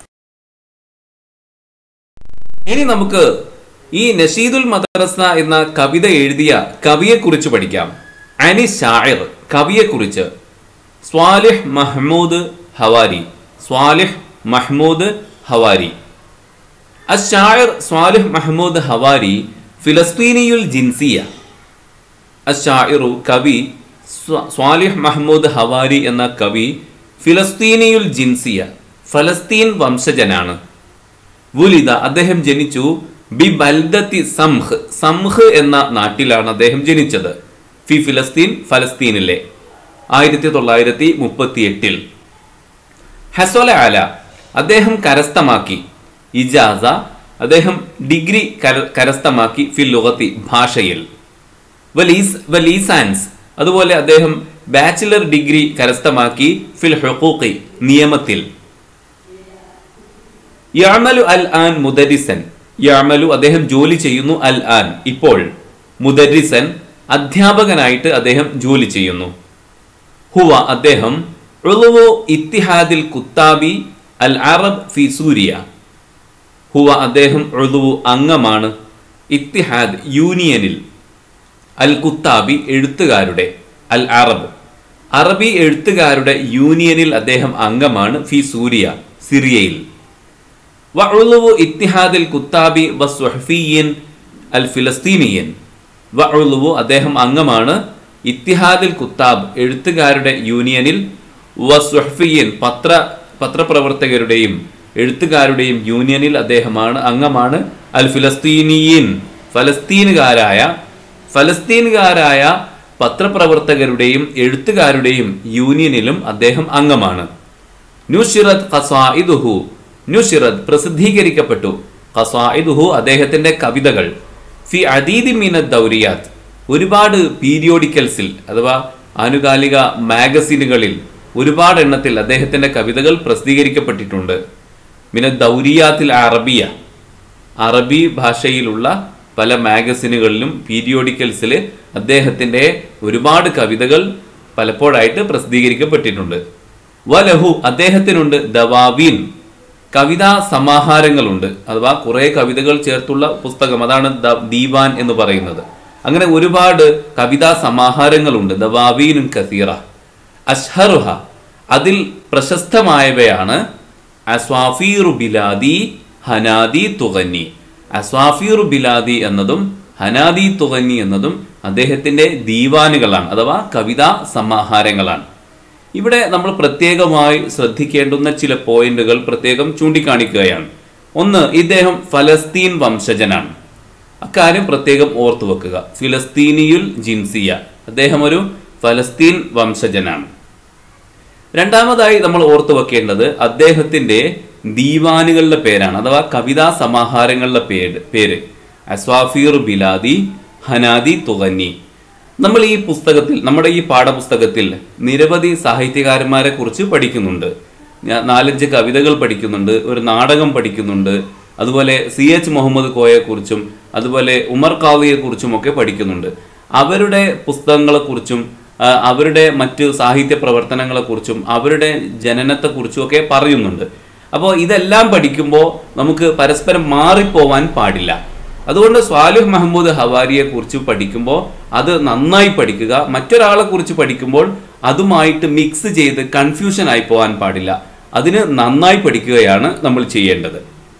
Speaker 1: ഇനി നമുക്ക് ഈ നഷീദുൽ മദ്രസ എന്ന കവിത എഴുതിയ കവിയെക്കുറിച്ച് പഠിക്കാം അനി ഷായർ കവിയെക്കുറിച്ച് സ്വാലിഹ് മഹ്മൂദ് ഹവാരി സ്വാലിഹ് മഹ്മൂദ് ഹവാരി അഷായർ സ്വാലിഹ് മഹ്മൂദ് ഹവാരി ഫിലസ്തീനിയുൽ ജിൻസിയ അഷായിറു കവി സ്വ- സ്വാലിഹ് മഹ്മൂദ് ഹവാരി എന്ന കവി ഫിലസ്തീനിയുൽ ജിൻസിയ ഫലസ്തീൻ വംശജനാണ് വുലിദ അദ്ദേഹം ജനിച്ചു ബി ബൽദത്തി സംഹ് സംഹ് എന്ന നാട്ടിലാണ് അദ്ദേഹം ജനിച്ചത് ഫി ഫിലസ്തീൻ ഫലസ്തീനിലെ ആയിരത്തി തൊള്ളായിരത്തി മുപ്പത്തി എട്ടിൽ ഹസോല ആല അദ്ദേഹം കരസ്ഥമാക്കി ഇജാസ അദ്ദേഹം ഡിഗ്രി കര- കരസ്ഥമാക്കി ഫിൽ ലുഗത്തി ഭാഷയിൽ വലീസ് വലീസാൻസ് അതുപോലെ അദ്ദേഹം ബാച്ചിലർ ഡിഗ്രി കരസ്ഥമാക്കി ഫിൽ ഹുഖൂഖി നിയമത്തിൽ യാമലു അൽ ആൻ മുദരിസൻ യാമലു അദ്ദേഹം ജോലി ചെയ്യുന്നു അൽ ആൻ ഇപ്പോൾ മുദരിസൻ അധ്യാപകനായിട്ട് അദ്ദേഹം ജോലി ചെയ്യുന്നു ഹുവ അദ്ദേഹം ഉളുവു ഇത്തിഹാദിൽ കുത്താബി അൽ അറബ് ഫി സൂരിയ ഹുവ അദ്ദേഹം ഉളുവു അംഗമാണ് ഇത്തിഹാദ് യൂണിയനിൽ അൽ കുത്താബി എഴുത്തുകാരുടെ അൽ അറബ് അറബി എഴുത്തുകാരുടെ യൂണിയനിൽ അദ്ദേഹം അംഗമാണ് ഫി സൂരിയ സിറിയയിൽ വഉളുവു ഇത്തിഹാദിൽ കുത്താബി വസ്വഹഫിയൻ അൽ ഫിലസ്തീനിയൻ വഉളുവു അദ്ദേഹം അംഗമാണ് ഇത്തിഹാദിൽ കുത്താബ് എഴുത്തുകാരുടെ യൂണിയനിൽ വസ്വഹഫിയൻ പത്ര പത്രപ്രവർത്തകരുടെയും എഴുത്തുകാരുടെയും യൂണിയനിൽ അദ്ദേഹമാണ് അംഗമാണ് അൽ ഫിലസ്തീനിയൻ ഫലസ്തീനുകാരായ ഫലസ്തീനുകാരായ പത്രപ്രവർത്തകരുടെയും എഴുത്തുകാരുടെയും യൂണിയനിലും അദ്ദേഹം അംഗമാണ് നുഷിറത് ഖസായിദുഹു നുഷിറത് പ്രസിദ്ധീകരിക്കപ്പെട്ടു ഖസായിദുഹു അദ്ദേഹത്തിന്റെ കവിതകൾ ഫി അദീദി മീന ദൗരിയാത്ത് ഒരുപാട് പീരിയോഡിക്കൽസിൽ അഥവാ ആനുകാലിക മാഗസിനുകളിൽ ഒരുപാട് എണ്ണത്തിൽ അദ്ദേഹത്തിന്റെ കവിതകൾ പ്രസിദ്ധീകരിക്കപ്പെട്ടിട്ടുണ്ട് മിന ദൗരിയാത്തിൽ അറബിയ അറബി ഭാഷയിലുള്ള പല മാഗസിനുകളിലും പീരിയോഡിക്കൽസിൽ അദ്ദേഹത്തിന്റെ ഒരുപാട് കവിതകൾ പലപ്പോഴായിട്ട് പ്രസിദ്ധീകരിക്കപ്പെട്ടിട്ടുണ്ട് വലഹു അദ്ദേഹത്തിനുണ്ട് ദവാവീൻ കവിതാ സമാഹാരങ്ങളുണ്ട് അഥവാ കുറെ കവിതകൾ ചേർത്തുള്ള പുസ്തകം അതാണ് ദ- ദീവാൻ എന്ന് പറയുന്നത് അങ്ങനെ ഒരുപാട് കവിതാ സമാഹാരങ്ങളുണ്ട് ദവാവീനും കസീറ അഷ്ഹറുഹ അതിൽ പ്രശസ്തമായവയാണ് അസ്വാഫീറു ബിലാദി ഹനാദി തുകന്നി അസ്വാഫീറു ബിലാദി എന്നതും ഹനാദി തുകന്നി എന്നതും അദ്ദേഹത്തിന്റെ ദീവാനുകളാണ് അഥവാ കവിതാ സമാഹാരങ്ങളാണ് ഇവിടെ നമ്മൾ പ്രത്യേകമായി ശ്രദ്ധിക്കേണ്ടുന്ന ചില പോയിന്റുകൾ പ്രത്യേകം ചൂണ്ടിക്കാണിക്കുകയാണ് ഒന്ന് ഇദ്ദേഹം ഫലസ്തീൻ വംശജനാണ് അക്കാര്യം പ്രത്യേകം ഓർത്തു വെക്കുക ഫിലസ്തീനിയുൽ ജിൻസിയ അദ്ദേഹം ഒരു ഫലസ്തീൻ വംശജനാണ് രണ്ടാമതായി നമ്മൾ ഓർത്തു വെക്കേണ്ടത് അദ്ദേഹത്തിന്റെ ദീവാനുകളുടെ പേരാണ് അഥവാ കവിതാ സമാഹാരങ്ങളുടെ പേര് പേര് അസ്വാഫീർ ബിലാദി ഹനാദി തുകന്നി നമ്മൾ ഈ പുസ്തകത്തിൽ നമ്മുടെ ഈ പാഠപുസ്തകത്തിൽ നിരവധി സാഹിത്യകാരന്മാരെ കുറിച്ച് പഠിക്കുന്നുണ്ട് ഞാൻ നാലഞ്ച് കവിതകൾ പഠിക്കുന്നുണ്ട് ഒരു നാടകം പഠിക്കുന്നുണ്ട് അതുപോലെ സി എച്ച് മുഹമ്മദ് കോയെ കുറിച്ചും അതുപോലെ ഉമർ കാവിയെ കുറിച്ചും ഒക്കെ പഠിക്കുന്നുണ്ട് അവരുടെ പുസ്തകങ്ങളെക്കുറിച്ചും ആ, അവരുടെ മറ്റ് സാഹിത്യ പ്രവർത്തനങ്ങളെക്കുറിച്ചും അവരുടെ ജനനത്തെക്കുറിച്ചും ഒക്കെ പറയുന്നുണ്ട് അപ്പോൾ ഇതെല്ലാം പഠിക്കുമ്പോൾ നമുക്ക് പരസ്പരം മാറിപ്പോവാൻ പാടില്ല അതുകൊണ്ട് സ്വാലിഹ് മഹമ്മൂദ് ഹവാരിയെ കുറിച്ച് പഠിക്കുമ്പോൾ അത് നന്നായി പഠിക്കുക മറ്റൊരാളെ കുറിച്ച് പഠിക്കുമ്പോൾ അതുമായിട്ട് മിക്സ് ചെയ്ത് കൺഫ്യൂഷൻ ആയി പോകാൻ പാടില്ല അതിന് നന്നായി പഠിക്കുകയാണ് നമ്മൾ ചെയ്യേണ്ടത്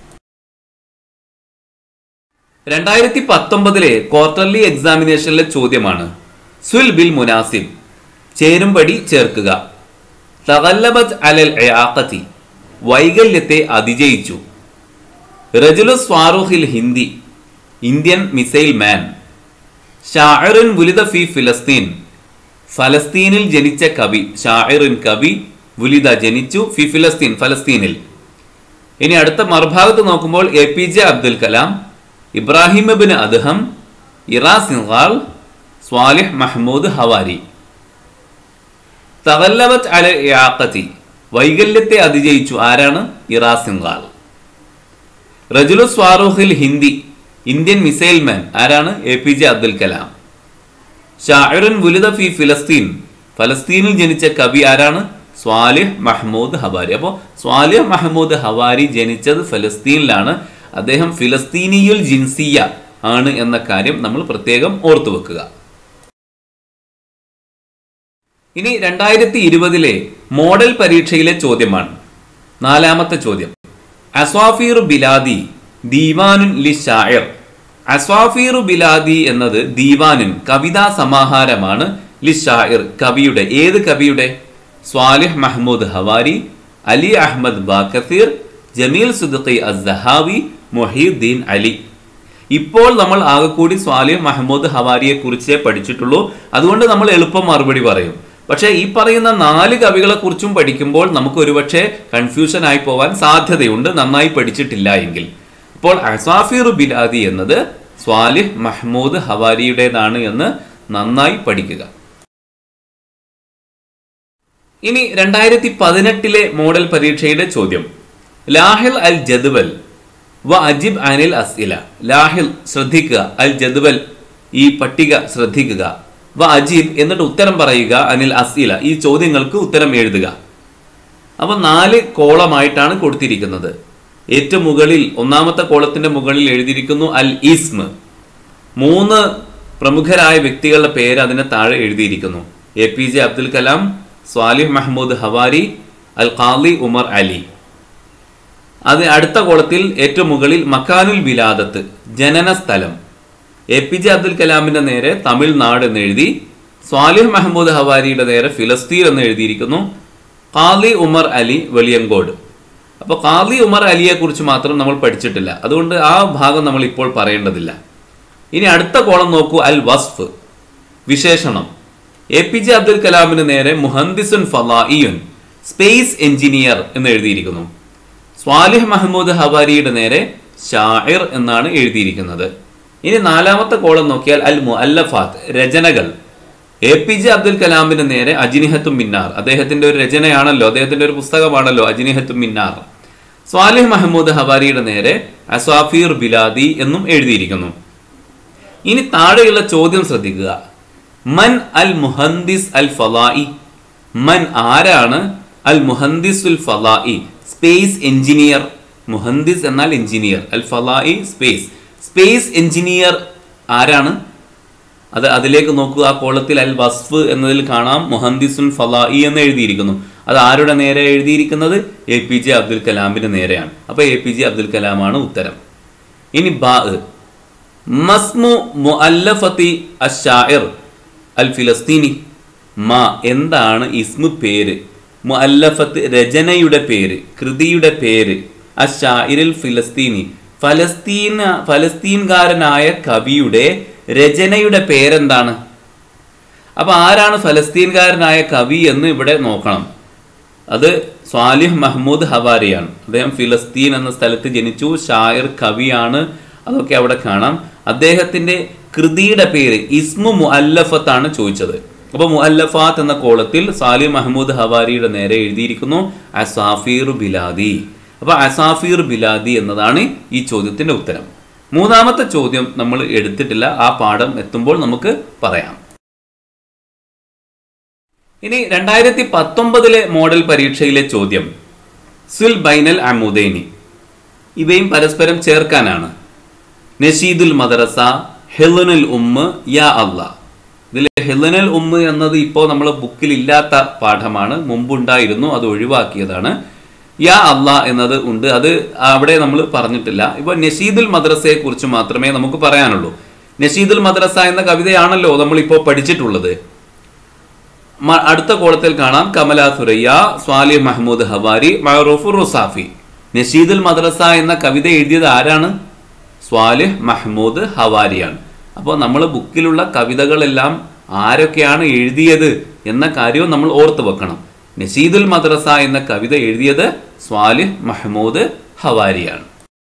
Speaker 1: രണ്ടായിരത്തി പത്തൊമ്പതിലെ ക്വാർട്ടർലി എക്സാമിനേഷനിലെ ചോദ്യമാണ് സുൽ ബിൽ മുനാസിബ് ചേരുംപടി ചേർക്കുക തകല്ലബത് അലൽ ഇആഖതി വൈകല്യത്തെ അതിജയിച്ചു റജുലു സ്വാറുഹിൽ ഹിന്ദി ഇന്ത്യൻ മിസൈൽ മാൻ ഷാഇറുൻ വുലിദ ഫി ഫിലസ്തീൻ ഫലസ്തീനിൽ ജനിച്ച കവി ഷാഇറുൻ കവി വുലിദ ജനിച്ചു ഫി ഫിലസ്തീൻ ഫലസ്തീനിൽ ഇനി അടുത്ത മറുഭാഗത്ത് നോക്കുമ്പോൾ A P J Abdul Kalam ഇബ്രാഹിം ബിൻ അദ്ഹം ഇറാ സിൻഗാൾ സ്വാലിഹ് മഹ്മൂദ് ഹവാരി തകല്ലവത് അല യാക്കത്തി വൈകല്യത്തെ അതിജയിച്ചു ആരാണ് ഇറാ സിൻഗാൾ റജുലു സ്വാറൂഹിൽ ഹിന്ദി ഇന്ത്യൻ മിസൈൽ മാൻ ആരാണ് A P J Abdul Kalam ഷാഇറുൻ വുലിദ ഫി ഫിലസ്തീൻ ഫലസ്തീനിൽ ജനിച്ച കവി ആരാണ് സ്വാലിഹ് മഹ്മൂദ് ഹവാരി അപ്പോൾ സ്വാലിഹ് മഹ്മൂദ് ഹവാരി ജനിച്ചത് ഫലസ്തീനിലാണ് അദ്ദേഹം ഫിലസ്തീനിയുൽ ജിൻസിയ ആണ് എന്ന കാര്യം നമ്മൾ പ്രത്യേകം ഓർത്തു വെക്കുക ഇനി രണ്ടായിരത്തി ഇരുപതിലെ മോഡൽ പരീക്ഷയിലെ ചോദ്യമാണ് നാലാമത്തെ ചോദ്യം അസ്വാഫീർ ബിലാദി ദീവാനുൻ ലി ഷായർ അസ്വാഫീർ ബിലാദി എന്നത് ദീവാനുൻ കവിതാ സമാഹാരമാണ് ലി ഷായർ കവിയുടെ ഏത് കവിയുടെ സ്വാലിഹ് മഹ്മൂദ് ഹവാരി അലി അഹമ്മദ് ബാക്കസീർ ജമീൽ സുദഖി അസ്സഹാവി മൊഹീദ്ദീൻ അലി ഇപ്പോൾ നമ്മൾ ആകെ കൂടി സ്വാലിഹ് മഹമ്മൂദ് ഹവാരിയെ കുറിച്ചേ പഠിച്ചിട്ടുള്ളൂ അതുകൊണ്ട് നമ്മൾ എളുപ്പം മറുപടി പറയും പക്ഷേ ഈ പറയുന്ന നാല് കവികളെ കുറിച്ചും പഠിക്കുമ്പോൾ നമുക്ക് ഒരുപക്ഷെ കൺഫ്യൂഷൻ ആയി പോവാൻ സാധ്യതയുണ്ട് നന്നായി പഠിച്ചിട്ടില്ല എങ്കിൽ ഇപ്പോൾ അസാഫിർ ബിലാദി എന്നത് സ്വാലിഹ് മഹ്മൂദ് ഹവാരിയുടേതാണ് എന്ന് നന്നായി പഠിക്കുക ഇനി രണ്ടായിരത്തി പതിനെട്ടിലെ മോഡൽ പരീക്ഷയുടെ ചോദ്യം ലാഹിൽ അൽ ജദ്വൽ വ അജിബ് അനിൽ അസ്ഇല ലാഹിൽ ശ്രദ്ധിക്കുക അൽ ജദ്വൽ ഈ പട്ടിക ശ്രദ്ധിക്കുക വ അജീബ് എന്നിട്ട് ഉത്തരം പറയുക അനിൽ അസ്ഇല ഈ ചോദ്യങ്ങൾക്ക് ഉത്തരം എഴുതുക അപ്പോൾ നാല് കോളമായിട്ടാണ് കൊടുത്തിരിക്കുന്നത് ഏറ്റവും മുകളിൽ ഒന്നാമത്തെ കോളത്തിന്റെ മുകളിൽ എഴുതിയിരിക്കുന്നു അൽ ഇസ്മ് മൂന്ന് പ്രമുഖരായ വ്യക്തികളുടെ പേര് അതിന് താഴെ എഴുതിയിരിക്കുന്നു A P J Abdul Kalam സ്വാലിഹ് മഹ്മൂദ് ഹവാരി അൽ ഖാലി ഉമർ അലി അത് അടുത്ത കോളത്തിൽ ഏറ്റവും മുകളിൽ മക്കാനുൽ വിലാദത്ത് ജനന സ്ഥലം എ പി ജെ അബ്ദുൽ കലാമിന്റെ നേരെ തമിഴ്നാട് എന്ന് എഴുതി സ്വാലിഹ് മഹമ്മൂദ് ഹവാരിയുടെ നേരെ ഫിലസ്തീൻ എന്ന് എഴുതിയിരിക്കുന്നു ഖാലി ഉമർ അലി വെളിയങ്കോട് അപ്പോൾ ഖാലി ഉമർ അലിയെ കുറിച്ച് മാത്രം നമ്മൾ പഠിച്ചിട്ടില്ല അതുകൊണ്ട് ആ ഭാഗം നമ്മൾ ഇപ്പോൾ പറയേണ്ടതില്ല ഇനി അടുത്ത കോളം നോക്കൂ അൽ വസ്ഫ് വിശേഷണം എ പി ജെ അബ്ദുൽ കലാമിന് നേരെ മുഹന്ദിസുൻ ഫലായിയുൻ സ്പേസ് എഞ്ചിനീയർ എന്ന് എഴുതിയിരിക്കുന്നു സ്വാലിഹ് മഹമ്മൂദ് ഹവാരിയുടെ നേരെ ഷാഇർ എന്നാണ് എഴുതിയിരിക്കുന്നത് ഇനി നാലാമത്തെ കോളം നോക്കിയാൽ അൽ മുഅല്ലഫാത്ത് രചനകൾ എ പി ജെ അബ്ദുൽ കലാമിന്റെ നേരെ അജിനിഹത്തും മിന്നാർ അദ്ദേഹത്തിന്റെ ഒരു രചനയാണല്ലോ അദ്ദേഹത്തിന്റെ ഒരു പുസ്തകമാണല്ലോ അജിനിഹത്തും മിന്നാർ സ്വാലിഹ് മഹമ്മൂദ് ഹവാരിയുടെ നേരെ അസ്വാഫീർ ബിലാദി എന്നും എഴുതിയിരിക്കുന്നു ഇനി താഴെയുള്ള ചോദ്യം ശ്രദ്ധിക്കുക മൻ അൽ മുഹന്ദിസ് അൽ ഫലായി മൻ ആരാണ് അൽ മുഹന്ദിസുൽ ഫലായി സ്പേസ് എഞ്ചിനീയർ മുഹന്ദിസ് എന്നാൽ എഞ്ചിനീയർ അൽ ഫലായി സ്പേസ് സ്പേസ് എഞ്ചിനീയർ ആരാണ് അത് അതിലേക്ക് നോക്കുക ആ കോളത്തിൽ അൽ വസ്ഫ് എന്നതിൽ കാണാം മുഹന്ദിസുൻ ഫലായി എന്ന് എഴുതിയിരിക്കുന്നു അത് ആരുടെ നേരെ എഴുതിയിരിക്കുന്നത് എ പി ജെ അബ്ദുൽ കലാമിന്റെ നേരെയാണ് അപ്പൊ എ പി ജെ അബ്ദുൽ കലാമാണ് ഉത്തരം ഇനി ബാ മസ്മു മുഅല്ലഫത്തി അഷാഇർ അൽ ഫിലസ്തീനി മാ എന്താണ് ഇസ്മു പേര് മുഅല്ലഫത്ത് രചനയുടെ പേര് കൃതിയുടെ പേര് അഷാഇറിൽ ഫിലസ്തീനി ഫലസ്തീന ഫലസ്തീൻകാരനായ കവിയുടെ രചനയുടെ പേരെന്താണ് അപ്പൊ ആരാണ് ഫലസ്തീൻകാരനായ കവി എന്ന് ഇവിടെ നോക്കണം അത് സ്വാലിഹ് മഹ്മൂദ് ഹവാരിയാണ് അദ്ദേഹം ഫിലസ്തീൻ എന്ന സ്ഥലത്ത് ജനിച്ചു ഷായർ കവിയാണ് അതൊക്കെ അവിടെ കാണാം അദ്ദേഹത്തിന്റെ കൃതിയുടെ പേര് ഇസ്മു മുഅല്ലഫത്താണ് ചോദിച്ചത് അപ്പൊ മുഅല്ലഫാത്ത് എന്ന കോളത്തിൽ സാലി മഹമ്മൂദ് ഹവാരിയുടെ നേരെ എഴുതിയിരിക്കുന്നു അസാഫീർ ബിലാദി അപ്പൊ അസാഫീർ ബിലാദി എന്നതാണ് ഈ ചോദ്യത്തിന്റെ ഉത്തരം മൂന്നാമത്തെ ചോദ്യം നമ്മൾ എടുത്തിട്ടില്ല ആ പാഠം എത്തുമ്പോൾ നമുക്ക് പറയാം ഇനി രണ്ടായിരത്തി പത്തൊമ്പതിലെ മോഡൽ പരീക്ഷയിലെ ചോദ്യം സുൽ ബൈനൽ അമുദൈനി ഇവയും പരസ്പരം ചേർക്കാനാണ് നഷീദുൽ മദ്രസ ഹെലനുൽ ഉമ്മ് യാ അള്ളാ ഇതിൽ ഹെലനുൽ ഉമ്മ് എന്നത് ഇപ്പോൾ നമ്മൾ ബുക്കിൽ ഇല്ലാത്ത പാഠമാണ് മുമ്പുണ്ടായിരുന്നു അത് ഒഴിവാക്കിയതാണ് യാ അള്ളാ എന്നത് ഉണ്ട് അത് അവിടെ നമ്മൾ പറഞ്ഞിട്ടില്ല ഇപ്പോൾ നഷീദുൽ മദ്രസയെ കുറിച്ച് മാത്രമേ നമുക്ക് പറയാനുള്ളൂ നഷീദുൽ മദ്രസ എന്ന കവിതയാണല്ലോ നമ്മളിപ്പോൾ പഠിച്ചിട്ടുള്ളത് മ- അടുത്ത കോളത്തിൽ കാണാം കമല സുരയ്യ സ്വാലി മഹ്മൂദ് ഹവാരി മഹറൂഫുർ റുസാഫി നഷീദുൽ മദ്രസ എന്ന കവിത എഴുതിയത് ആരാണ് സ്വാലിഹ് മഹ്മൂദ് ഹവാരിയാണ് അപ്പോൾ നമ്മൾ ബുക്കിലുള്ള കവിതകളെല്ലാം ആരൊക്കെയാണ് എഴുതിയത് എന്ന കാര്യവും നമ്മൾ ഓർത്തു വെക്കണം നഷീദുൽ മദ്രസ എന്ന കവിത എഴുതിയത് സ്വാലിഹ് മഹ്മൂദ് ഹവാരിയാണ്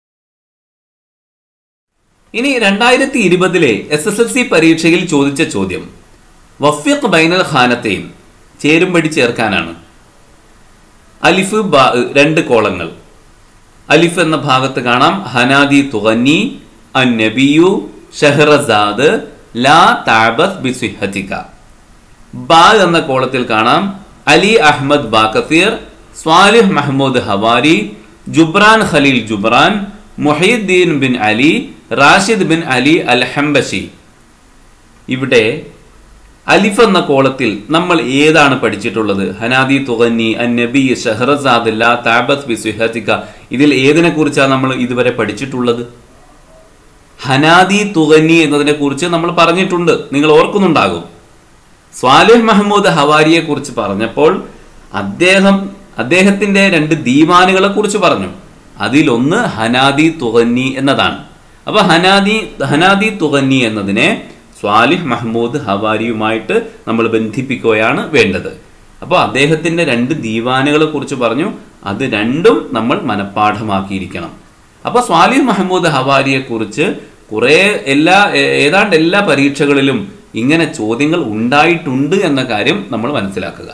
Speaker 1: ഇനി രണ്ടായിരത്തി ഇരുപതിലെ എസ് എസ് എൽ സി പരീക്ഷയിൽ ചോദിച്ച ചോദ്യം വഫീഖ് ബൈനൽ ഖാനത്തെയും ചേരുംപടി ചേർക്കാനാണ് അലിഫ് ബാ രണ്ട് കോളങ്ങൾ അലിഫ് എന്ന ഭാഗത്ത് കാണാം ഹനാദി തുഗന്നി അൻ നബിയു ഷഹ്റസാദ് ലാ താബസ് ബിസിഹത്തിക ബാ എന്ന കോളത്തിൽ കാണാം അലി അഹമ്മദ് ബാക്കഫീർ സ്വാലിഹ് മഹ്മൂദ് ഹവാരി ജുബ്രാൻ ഖലീൽ ജുബ്രാൻ മുഹീദ്ദീൻ ബിൻ അലി റാഷിദ് ബിൻ അലി അൽ ഹംബഷി ഇവിടെ അലിഫ് എന്ന കോളത്തിൽ നമ്മൾ ഏതാണ് പഠിച്ചിട്ടുള്ളത് ഹനാദി തുഗന്നി അൻ നബി ഷഹ്റസാദ് ലാ താബസ് ബി സുഹത്തിക ഇതിൽ ഏതിനെ കുറിച്ചാണ് നമ്മൾ ഇതുവരെ പഠിച്ചിട്ടുള്ളത് ഹനാദി തുഗന്നി എന്നതിനെ കുറിച്ച് നമ്മൾ പറഞ്ഞിട്ടുണ്ട് നിങ്ങൾ ഓർക്കുന്നുണ്ടാകും സ്വാലിഹ് മഹമ്മൂദ് ഹവാരിയെ കുറിച്ച് പറഞ്ഞപ്പോൾ അദ്ദേഹം അദ്ദേഹത്തിന്റെ രണ്ട് ദീവാനുകളെ കുറിച്ച് പറഞ്ഞു അതിലൊന്ന് ഹനാദി തുഗന്നി എന്നതാണ് അപ്പൊ ഹനാദി ഹനാദി തുഗന്നി എന്നതിനെ സ്വാലിഹ് മഹ്മൂദ് ഹവാരിയുമായിട്ട് നമ്മൾ ബന്ധിപ്പിക്കുകയാണ് വേണ്ടത് അപ്പോൾ അദ്ദേഹത്തിന്റെ രണ്ട് ദീവാനുകളെ കുറിച്ച് പറഞ്ഞു അത് രണ്ടും നമ്മൾ മനഃപ്പാഠമാക്കിയിരിക്കണം അപ്പൊ സ്വാലിഹ് മഹമ്മൂദ് ഹവാരിയെ കുറിച്ച് കുറെ എല്ലാ ഏ- ഏതാണ്ട് എല്ലാ പരീക്ഷകളിലും ഇങ്ങനെ ചോദ്യങ്ങൾ ഉണ്ടായിട്ടുണ്ട് എന്ന കാര്യം നമ്മൾ മനസ്സിലാക്കുക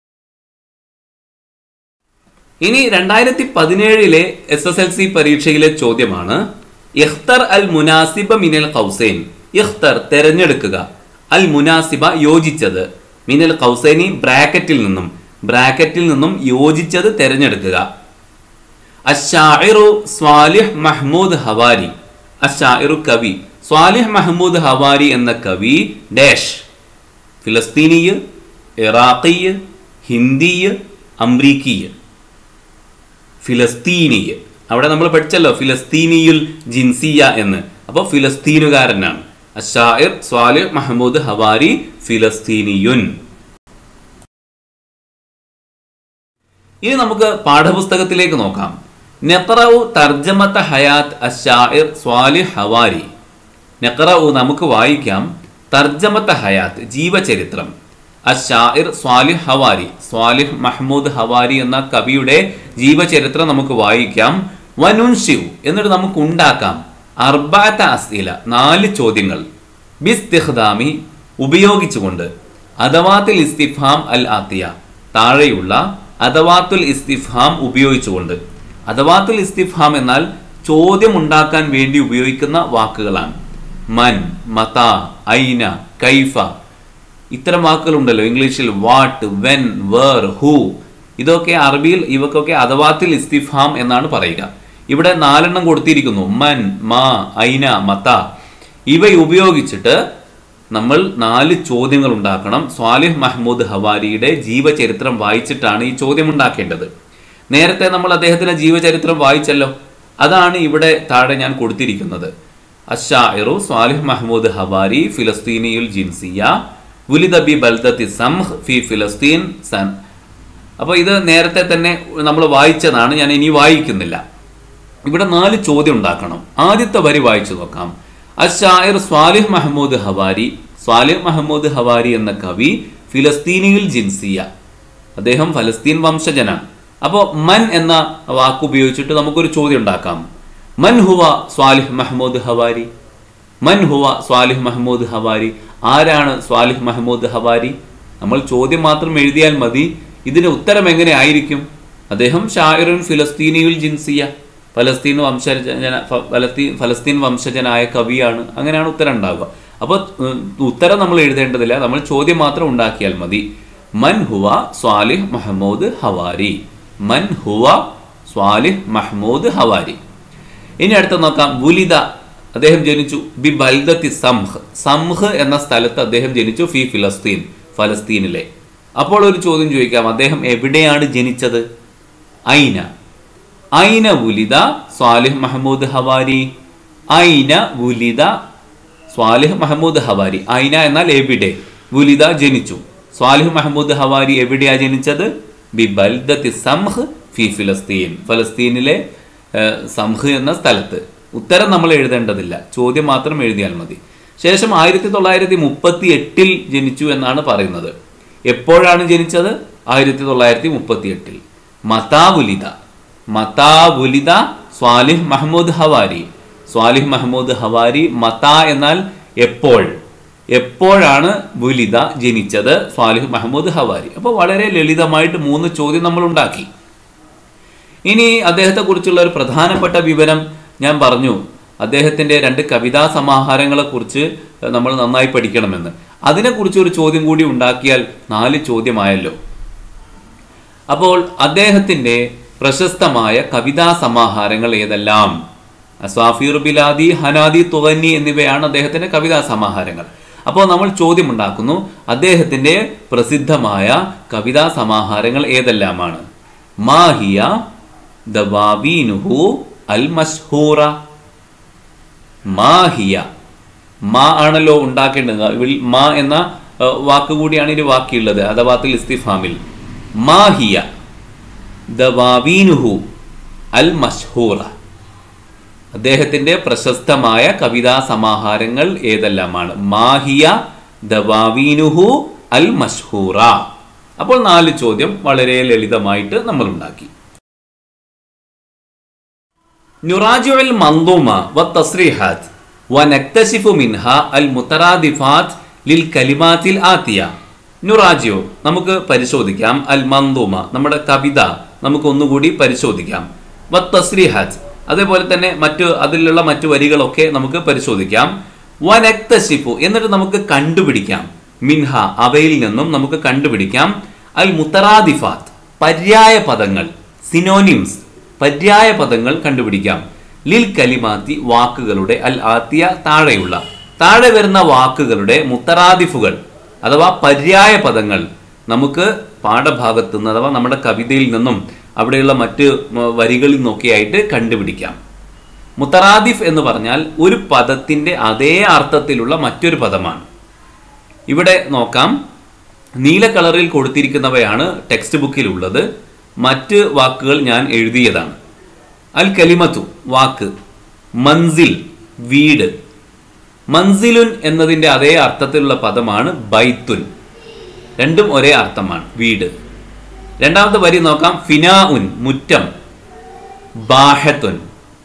Speaker 1: ഇനി രണ്ടായിരത്തി പതിനേഴിലെ എസ് എസ് എൽ സി പരീക്ഷയിലെ ചോദ്യമാണ് ഇഖ്തർ അൽ മുനാസിബ മിനൽ കൗസൈൻ ഇഖ്തർ തെരഞ്ഞെടുക്കുക അൽ മുനാസിബ യോജിച്ചത് മിനൽ കൗസൈനി ബ്രാക്കറ്റിൽ നിന്നും ബ്രാക്കറ്റിൽ നിന്നും യോജിച്ചത് തെരഞ്ഞെടുക്കുക അഷാഇറു സ്വാലിഹ് മഹ്മൂദ് ഹവാരി അഷാഇറു കവി സ്വാലിഹ് മഹ്മൂദ് ഹവാരി എന്ന കവി ഡാഷ് ഫിലസ്തീനിയ് ഇറാഖിയ് ഹിന്ദിയ് അംരീക്കിയ് ഫിലസ്തീനിയ് അവിടെ നമ്മൾ പഠിച്ചല്ലോ ഫിലസ്തീനിയുൽ ജിൻസിയ എന്ന് അപ്പോൾ ഫിലസ്തീനുകാരനാണ് അഷാഇർ സ്വാലിഹ് മഹ്മൂദ് ഹവാരി ഫിലസ്തീനിയുൻ ഇനി നമുക്ക് പാഠപുസ്തകത്തിലേക്ക് നോക്കാം നെക്റൌ തർജമത്ത ഹയാത്ത് അഷാഇർ സ്വാലിഹ് ഹവാരി നെക്റൌ നമുക്ക് വായിക്കാം തർജമത്ത ഹയാത്ത് ജീവചരിത്രം അഷാഇർ സ്വാലിഹ് ഹവാരി സ്വാലിഹ് മഹ്മൂദ് ഹവാരി എന്ന കവിയുടെ ജീവചരിത്രം നമുക്ക് വായിക്കാം വനുൻഷിവ് എന്നിട്ട് നമുക്ക് ഉണ്ടാക്കാം അർബാത്ത അസ്ഇല നാല് ചോദ്യങ്ങൾ ബിസ്തിഖ്ദാമി ഉപയോഗിച്ചുകൊണ്ട് അദവാത്തിൽ ഇസ്തിഫാം അൽ ആത്തിയ താഴെയുള്ള അദവാത്തുൽ ഇസ്തിഫാം ഉപയോഗിച്ചുകൊണ്ട് അദവാത്തുൽ ഇസ്തിഫാം എന്നാൽ ചോദ്യം ഉണ്ടാക്കാൻ വേണ്ടി ഉപയോഗിക്കുന്ന വാക്കുകളാണ് മൻ മത ഐന കൈഫ ഇത്തരം വാക്കുകളുണ്ടല്ലോ ഇംഗ്ലീഷിൽ വാട്ട് വെൻ വേർ ഹൂ ഇതൊക്കെ അറബിയിൽ ഇവക്കൊക്കെ അദവാത്തിൽ ഇസ്തിഫാം എന്നാണ് പറയുക ഇവിടെ നാലെണ്ണം കൊടുത്തിരിക്കുന്നു മൻ മാ ഐന മത ഇവ ഉപയോഗിച്ചിട്ട് നമ്മൾ നാല് ചോദ്യങ്ങൾ ഉണ്ടാക്കണം സ്വാലിഹ് മഹ്മൂദ് ഹവാരിയുടെ ജീവചരിത്രം വായിച്ചിട്ടാണ് ഈ ചോദ്യം ഉണ്ടാക്കേണ്ടത് നേരത്തെ നമ്മൾ അദ്ദേഹത്തിന്റെ ജീവചരിത്രം വായിച്ചല്ലോ അതാണ് ഇവിടെ താഴെ ഞാൻ കൊടുത്തിരിക്കുന്നത് അഷാഇറു സ്വാലിഹ് മഹ്മൂദ് ഹവാരി ഫിലസ്തീനിയുൽ ജിൻസിയ വുലിദ ബി ബൽദത്തി സംഹ് ഫി ഫിലസ്തീൻ സൻ അപ്പോൾ ഇത് നേരത്തെ തന്നെ നമ്മൾ വായിച്ചതാണ് ഞാൻ ഇനി വായിക്കുന്നില്ല ഇവിടെ നാല് ചോദ്യം ഉണ്ടാക്കണം ആദ്യത്തെ വരി വായിച്ചു നോക്കാം അഷായർ സ്വാലിഹ് മഹമ്മൂദ് ഹവാരി സ്വാലിഹ് മഹമ്മൂദ് ഹവാരി എന്ന കവി ഫിലസ്തീനിയിൽ ജിൻസിയ അദ്ദേഹം ഫലസ്തീൻ വംശജനാണ് അപ്പോൾ മൻ എന്ന വാക്ക് ഉപയോഗിച്ചിട്ട് നമുക്കൊരു ചോദ്യം ഉണ്ടാക്കാം മൻ ഹുവ സ്വാലിഹ് മഹമ്മൂദ് ഹവാരി മൻ ഹുവ സ്വാലിഹ് മഹമ്മൂദ് ഹവാരി ആരാണ് സ്വാലിഹ് മഹമ്മൂദ് ഹവാരി നമ്മൾ ചോദ്യം മാത്രം എഴുതിയാൽ മതി ഇതിന് ഉത്തരം എങ്ങനെ ആയിരിക്കും അദ്ദേഹം ഷായറുൻ ഫിലസ്തീനിയുൽ ജിൻസിയ ഫലസ്തീൻ വംശജന ഫ- ഫലസ്തീൻ ഫലസ്തീൻ വംശജനായ കവിയാണ് അങ്ങനെയാണ് ഉത്തരം ഉണ്ടാവുക അപ്പോൾ ഉത്തരം നമ്മൾ എഴുതേണ്ടതില്ല നമ്മൾ ചോദ്യം മാത്രം ഉണ്ടാക്കിയാൽ മതി മൻ ഹുവ സ്വാലിഹ് മഹമ്മൂദ് ഹവാരി മൻ ഹുവ സ്വാലിഹ് മഹ്മൂദ് ഹവാരി ഇനി അടുത്ത നോക്കാം വുലിദ അദ്ദേഹം ജനിച്ചു ബി ബൽദത്തി സംഹ് സംഹ് എന്ന സ്ഥലത്ത് അദ്ദേഹം ജനിച്ചു ഫി ഫിലസ്തീൻ ഫലസ്തീനിലെ അപ്പോൾ ഒരു ചോദ്യം ചോദിക്കാം അദ്ദേഹം എവിടെയാണ് ജനിച്ചത് ഐന ഐന വുലിദ സ്വാലിഹ് മഹമ്മൂദ് ഹവാരി ഐന വുലിദ സ്വാലിഹ് മഹമ്മൂദ് ഹവാരി ഐന എന്നാൽ എവിടെ വുലിദ ജനിച്ചു സ്വാലിഹ് മഹമ്മൂദ് ഹവാരി എവിടെയാ ജനിച്ചത് ബി ബൽദത്തി സംഹ് ഫി ഫിലസ്തീൻ ഫലസ്തീനിലെ ഏഹ്, സംഹ് എന്ന സ്ഥലത്ത് ഉത്തരം നമ്മൾ എഴുതേണ്ടതില്ല ചോദ്യം മാത്രം എഴുതിയാൽ മതി ശേഷം ആയിരത്തി തൊള്ളായിരത്തി മുപ്പത്തി എട്ടിൽ ജനിച്ചു എന്നാണ് പറയുന്നത് എപ്പോഴാണ് ജനിച്ചത് ആയിരത്തി തൊള്ളായിരത്തി മുപ്പത്തി എട്ടിൽ മതാവുലിത മതാവുലിത സ്വാലിഹ് മഹമ്മൂദ് ഹവാരി സ്വാലിഹ് മഹമ്മൂദ് ഹവാരി മത എന്നാൽ എപ്പോൾ എപ്പോഴാണ് ബുലിത ജനിച്ചത് സ്വാലിഹ് മഹമ്മൂദ് ഹവാരി അപ്പോൾ വളരെ ലളിതമായിട്ട് മൂന്ന് ചോദ്യം നമ്മൾ ഉണ്ടാക്കി ഇനി അദ്ദേഹത്തെ കുറിച്ചുള്ള ഒരു പ്രധാനപ്പെട്ട വിവരം ഞാൻ പറഞ്ഞു അദ്ദേഹത്തിന്റെ രണ്ട് കവിതാ സമാഹാരങ്ങളെ കുറിച്ച് നമ്മൾ നന്നായി പഠിക്കണമെന്ന് അതിനെക്കുറിച്ച് ഒരു ചോദ്യം കൂടി ഉണ്ടാക്കിയാൽ നാല് ചോദ്യമായല്ലോ അപ്പോൾ അദ്ദേഹത്തിന്റെ പ്രശസ്തമായ കവിതാ സമാഹാരങ്ങൾ ഏതെല്ലാം സ്വാഫീർ ബിലാദി ഹനാദി തുവന്നി എന്നിവയാണ് അദ്ദേഹത്തിന്റെ കവിതാ സമാഹാരങ്ങൾ അപ്പോൾ നമ്മൾ ചോദ്യമുണ്ടാക്കുന്നു അദ്ദേഹത്തിന്റെ പ്രസിദ്ധമായ കവിതാ സമാഹാരങ്ങൾ ഏതെല്ലാമാണ് മാഹിയ ദവാബീനുഹു അൽ മഷ്ഹൂറ മാഹിയ മാ ആണല്ലോ ഉണ്ടാക്കേണ്ടത് ഇതിൽ മാ എന്ന ഏഹ്, വാക്ക് കൂടിയാണ് ഒരു വാക്കിയുള്ളത് അഥവാത്തിൽ ഇസ്തിഫാമിൽ മാഹിയ ദവാബീനുഹു അൽ മഷ്ഹൂറ അദ്ദേഹത്തിന്റെ പ്രശസ്തമായ കവിതാ സമാഹാരങ്ങൾ ഏതെല്ലാമാണ് മാഹിയ ദവാവീനുഹു അൽ മഷ്ഹൂറ അപ്പോൾ നാല് ചോദ്യം വളരെ ലളിതമായിട്ട് നമ്മൾ ഉണ്ടാക്കി نراجع المنظومة والتصريحات ونكتشف منها المترادفات للكلمات الآتية നുറാജിയോ നമുക്ക് പരിശോധിക്കാം അൽ മന്ദൂമ നമ്മുടെ കവിത നമുക്ക് ഒന്നുകൂടി പരിശോധിക്കാം വത്തസ്രിഹാത്ത് അതേപോലെ തന്നെ മറ്റു അതിലുള്ള മറ്റു വരികളൊക്കെ നമുക്ക് പരിശോധിക്കാം വനക്തശിഫു എന്നിട്ട് നമുക്ക് കണ്ടുപിടിക്കാം മിൻഹ അവയിൽ നിന്നും നമുക്ക് കണ്ടുപിടിക്കാം അൽ മുത്തറാദിഫാത്ത് പര്യായ പദങ്ങൾ സിനോനിംസ് പര്യായ പദങ്ങൾ കണ്ടുപിടിക്കാം ലിൽ കലിമാത്തി വാക്കുകളുടെ അൽ ആത്തിയ താഴെയുള്ള താഴെ വരുന്ന വാക്കുകളുടെ മുത്തറാദിഫുകൾ അഥവാ പര്യായ പദങ്ങൾ നമുക്ക് പാഠഭാഗത്തു നിന്ന് അഥവാ നമ്മുടെ കവിതയിൽ നിന്നും അവിടെയുള്ള മറ്റ് ഉം, വരികളിൽ നിന്നൊക്കെയായിട്ട് കണ്ടുപിടിക്കാം മുത്തറാദിഫ് എന്ന് പറഞ്ഞാൽ ഒരു പദത്തിന്റെ അതേ അർത്ഥത്തിലുള്ള മറ്റൊരു പദമാണ് ഇവിടെ നോക്കാം നീല കളറിൽ കൊടുത്തിരിക്കുന്നവയാണ് ടെക്സ്റ്റ് ബുക്കിൽ ഉള്ളത് മറ്റ് വാക്കുകൾ ഞാൻ എഴുതിയതാണ് അൽ കലിമത്തു വാക്ക് മൻസിൽ വീട് മൻസിലുൻ എന്നതിന്റെ അതേ അർത്ഥത്തിലുള്ള പദമാണ് ബൈത്തുൻ രണ്ടും ഒരേ അർത്ഥമാണ് വീട് രണ്ടാമത്തെ വരി നോക്കാം ഫിനാഉൻ മുറ്റം ബാഹത്തുൻ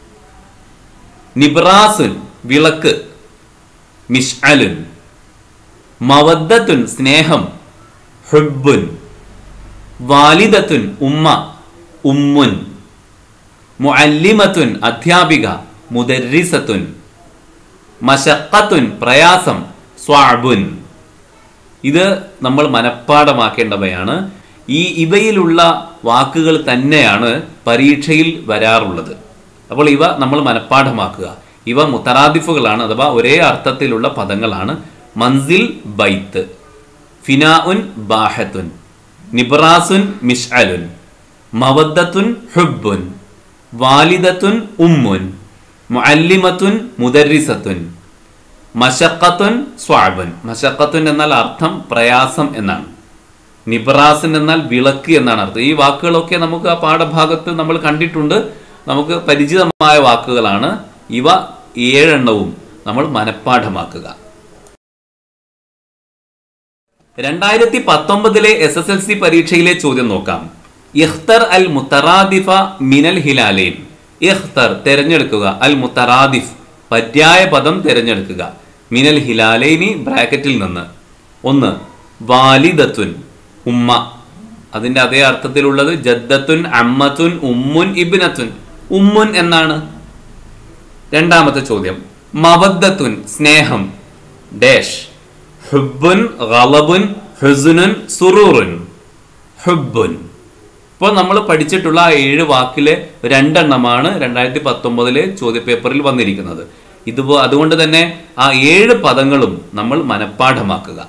Speaker 1: നിബ്രാസുൻ വിളക്ക് മിഷ്അലുൻ മവദ്ദത്തുൻ സ്നേഹം ഹുബുൻ വാലിദത്തുൻ ഉമ്മ ഉമ്മുൻ മുഅല്ലിമത്തുൻ അധ്യാപിക മുദരിസത്തുൻ മശക്കത്തുൻ പ്രയാസം സ്വാബുൻ ഇത് നമ്മൾ മനഃപ്പാടമാക്കേണ്ടവയാണ് ഈ ഇവയിലുള്ള വാക്കുകൾ തന്നെയാണ് പരീക്ഷയിൽ വരാറുള്ളത് അപ്പോൾ ഇവ നമ്മൾ മനഃപ്പാഠമാക്കുക ഇവ മുത്തറാദിഫുകളാണ് അഥവാ ഒരേ അർത്ഥത്തിലുള്ള പദങ്ങളാണ് മൻസിൽ ബൈത്ത് ഫിനാഉൻ ബാഹത്തുൻ നിബ്രാസുൻ മിഷ്അലുൻ മവദ്ദത്തുൻ ഹുബുൻ വാലിദത്തുൻ ഉമ്മുൻ മുഅല്ലിമത്തുൻ മുദരിസത്തുൻ മശക്കത്തുൻ സ്വാബുൻ മശക്കത്തുൻ എന്നാൽ അർത്ഥം പ്രയാസം എന്നാണ് നിബ്രാസൻ എന്നാൽ വിളക്ക് എന്നാണ് അർത്ഥം ഈ വാക്കുകളൊക്കെ നമുക്ക് ആ പാഠഭാഗത്ത് നമ്മൾ കണ്ടിട്ടുണ്ട് നമുക്ക് പരിചിതമായ വാക്കുകളാണ് ഇവ ഏഴെണ്ണവും നമ്മൾ മനഃപ്പാഠമാക്കുക രണ്ടായിരത്തി പത്തൊമ്പതിലെ എസ് എസ് എൽ സി പരീക്ഷയിലെ ചോദ്യം നോക്കാം ഇഖ്തർ അൽ മുത്തറാദിഫ മിനൽ ഹിലാലൈൻ ഇഖ്തർ തിരഞ്ഞെടുക്കുക അൽ മുത്തറാദിഫ് പര്യായ പദം തിരഞ്ഞെടുക്കുക മിനൽ ഹിലാലൈനി ബ്രാക്കറ്റിൽ നിന്ന് ഒന്ന് വാലിദത്തുൻ ഉമ്മ അതിന്റെ അതേ അർത്ഥത്തിലുള്ളത് ജദ്ദത്തുൻ അമ്മത്തുൻ ഉമ്മുൻ ഇബ്നത്തുൻ ഉമ്മുൻ എന്നാണ് രണ്ടാമത്തെ ചോദ്യം മവദ്ദത്തുൻ സ്നേഹം ഡാഷ് ഹുബുൻ ഗളബുൻ ഹുസുനുൻ സുറൂറുൻ ഹുബുൻ ഇപ്പോൾ നമ്മൾ പഠിച്ചിട്ടുള്ള ആ ഏഴ് വാക്കിലെ രണ്ടെണ്ണമാണ് രണ്ടായിരത്തി പത്തൊമ്പതിലെ ചോദ്യപേപ്പറിൽ വന്നിരിക്കുന്നത് ഇതുപോ അതുകൊണ്ട് തന്നെ ആ ഏഴ് പദങ്ങളും നമ്മൾ മനഃപ്പാഠമാക്കുക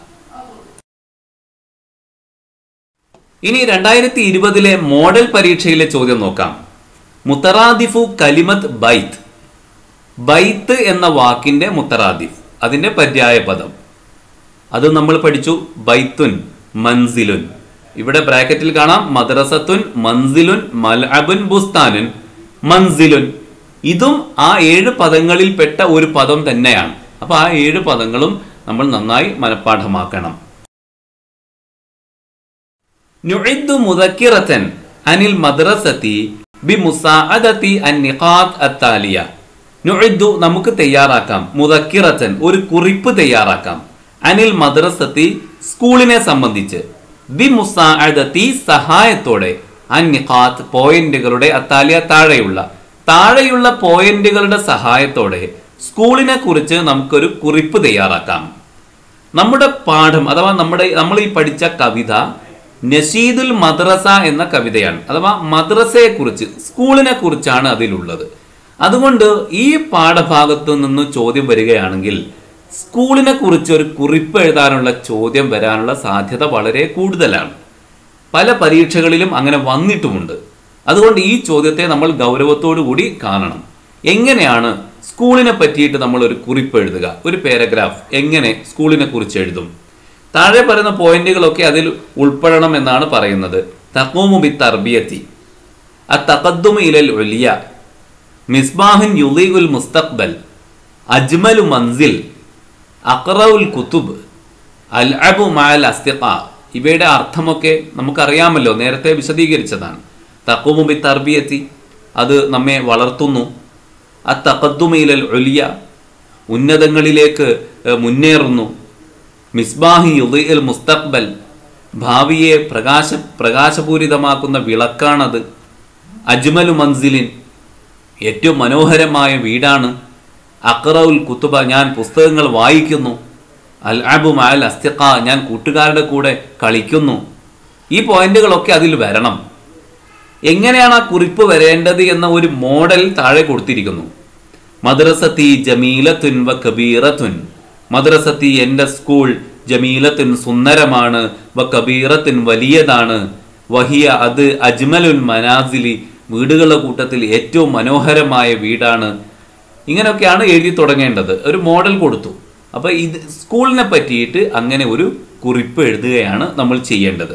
Speaker 1: ഇനി രണ്ടായിരത്തി ഇരുപതിലെ മോഡൽ പരീക്ഷയിലെ ചോദ്യം നോക്കാം മുത്തറാദിഫു കലിമത്ത് ബൈത്ത് ബൈത്ത് എന്ന വാക്കിന്റെ മുത്തറാദിഫ് അതിന്റെ പര്യായ പദം അത് നമ്മൾ പഠിച്ചു ബൈത്തുൻ മൻസിലുൻ ഇവിടെ ബ്രാക്കറ്റിൽ കാണാം മദ്രസത്തുൻ മൻസിലുൻ മൽഅബുൻ ബുസ്താനുൻ മൻസിലുൻ ഇതും ആ ഏഴ് പദങ്ങളിൽ പെട്ട ഒരു പദം തന്നെയാണ് അപ്പൊ ആ ഏഴ് പദങ്ങളും നമ്മൾ നന്നായി മനഃപ്പാഠമാക്കണം നുഇദ്ദു മുദക്കിറത്തൻ അനിൽ മദ്രസത്തി ബി മുസാഅദത്തി അൻ നിഖാത്ത് അത്താലിയ നുഇദ്ദു നമുക്ക് തയ്യാറാക്കാം മുദക്കിറത്തൻ ഒരു കുറിപ്പ് തയ്യാറാക്കാം അനിൽ മദ്രസത്തി സ്കൂളിനെ സംബന്ധിച്ച് ബി മുസാഅദത്തി സഹായത്തോടെ അന്നിഖാത്ത് പോയിന്റുകളുടെ അത്താലിയ താഴെയുള്ള താഴെയുള്ള പോയിന്റുകളുടെ സഹായത്തോടെ സ്കൂളിനെ കുറിച്ച് നമുക്കൊരു കുറിപ്പ് തയ്യാറാക്കാം നമ്മുടെ പാഠം അഥവാ നമ്മുടെ നമ്മൾ ഈ പഠിച്ച കവിത നഷീദുൽ മദ്രസ എന്ന കവിതയാണ് അഥവാ മദ്രസയെ കുറിച്ച് സ്കൂളിനെ കുറിച്ചാണ് അതിലുള്ളത് അതുകൊണ്ട് ഈ പാഠഭാഗത്തു നിന്ന് ചോദ്യം വരികയാണെങ്കിൽ സ്കൂളിനെ കുറിച്ച് ഒരു കുറിപ്പ് എഴുതാനുള്ള ചോദ്യം വരാനുള്ള സാധ്യത വളരെ കൂടുതലാണ് പല പരീക്ഷകളിലും അങ്ങനെ വന്നിട്ടുമുണ്ട് അതുകൊണ്ട് ഈ ചോദ്യത്തെ നമ്മൾ ഗൗരവത്തോടു കൂടി കാണണം എങ്ങനെയാണ് സ്കൂളിനെ പറ്റിയിട്ട് നമ്മൾ ഒരു കുറിപ്പ് എഴുതുക ഒരു പാരഗ്രാഫ് എങ്ങനെ സ്കൂളിനെ കുറിച്ച് എഴുതും താഴെ പറയുന്ന പോയിന്റുകളൊക്കെ അതിൽ ഉൾപ്പെടണം എന്നാണ് പറയുന്നത് തഖൂമു ബി തർബിയത്തി അത്തഖദ്ദുമു ഇലൽ ഉലിയ മിസ്ബാഹുൻ യുളീഉൽ മുസ്തഖ്ബൽ അജ്മലു മൻസിൽ അഖറഉൽ കുതുബ് അൽഅബു മഅൽ അസ്തിഖ ഇവയുടെ അർത്ഥമൊക്കെ നമുക്കറിയാമല്ലോ നേരത്തെ വിശദീകരിച്ചതാണ് തഖൂമു ബി തർബിയത്തി അത് നമ്മെ വളർത്തുന്നു അത്തഖദ്ദുമയിലൽ ഒലിയ ഉന്നതങ്ങളിലേക്ക് ഏഹ്, മുന്നേറുന്നു മിസ്ബാഹി യുദീൽ മുസ്തഖ്ബൽ ഭാവിയെ പ്രകാശ പ്രകാശപൂരിതമാക്കുന്ന വിളക്കാണത് അജ്മലു മൻസിലിൻ ഏറ്റവും മനോഹരമായ വീടാണ് അക്റഉൽ കുത്തുബ ഞാൻ പുസ്തകങ്ങൾ വായിക്കുന്നു അൽ അബു അൽ അസ്തിഖ ഞാൻ കൂട്ടുകാരുടെ കൂടെ കളിക്കുന്നു ഈ പോയിന്റുകളൊക്കെ അതിൽ വരണം എങ്ങനെയാണ് ആ കുറിപ്പ് വരേണ്ടത് എന്ന ഒരു മോഡൽ താഴെ കൊടുത്തിരിക്കുന്നു മദ്രസത്തി ജമീലത്തുൻ വ കബീറത്തുൻ മദ്രസത്തി എൻ്റെ സ്കൂൾ ജമീലത്തുൻ സുന്ദരമാണ് വ കബീറത്തുൻ വലിയതാണ് വഹിയ അത് അജ്മലുൽ മനാസിലി വീടുകളുടെ കൂട്ടത്തിൽ ഏറ്റവും മനോഹരമായ വീടാണ് ഇങ്ങനെയൊക്കെയാണ് എഴുതി തുടങ്ങേണ്ടത് ഒരു മോഡൽ കൊടുത്തു അപ്പൊ ഇത് സ്കൂളിനെ പറ്റിയിട്ട് അങ്ങനെ ഒരു കുറിപ്പ് എഴുതുകയാണ് നമ്മൾ ചെയ്യേണ്ടത്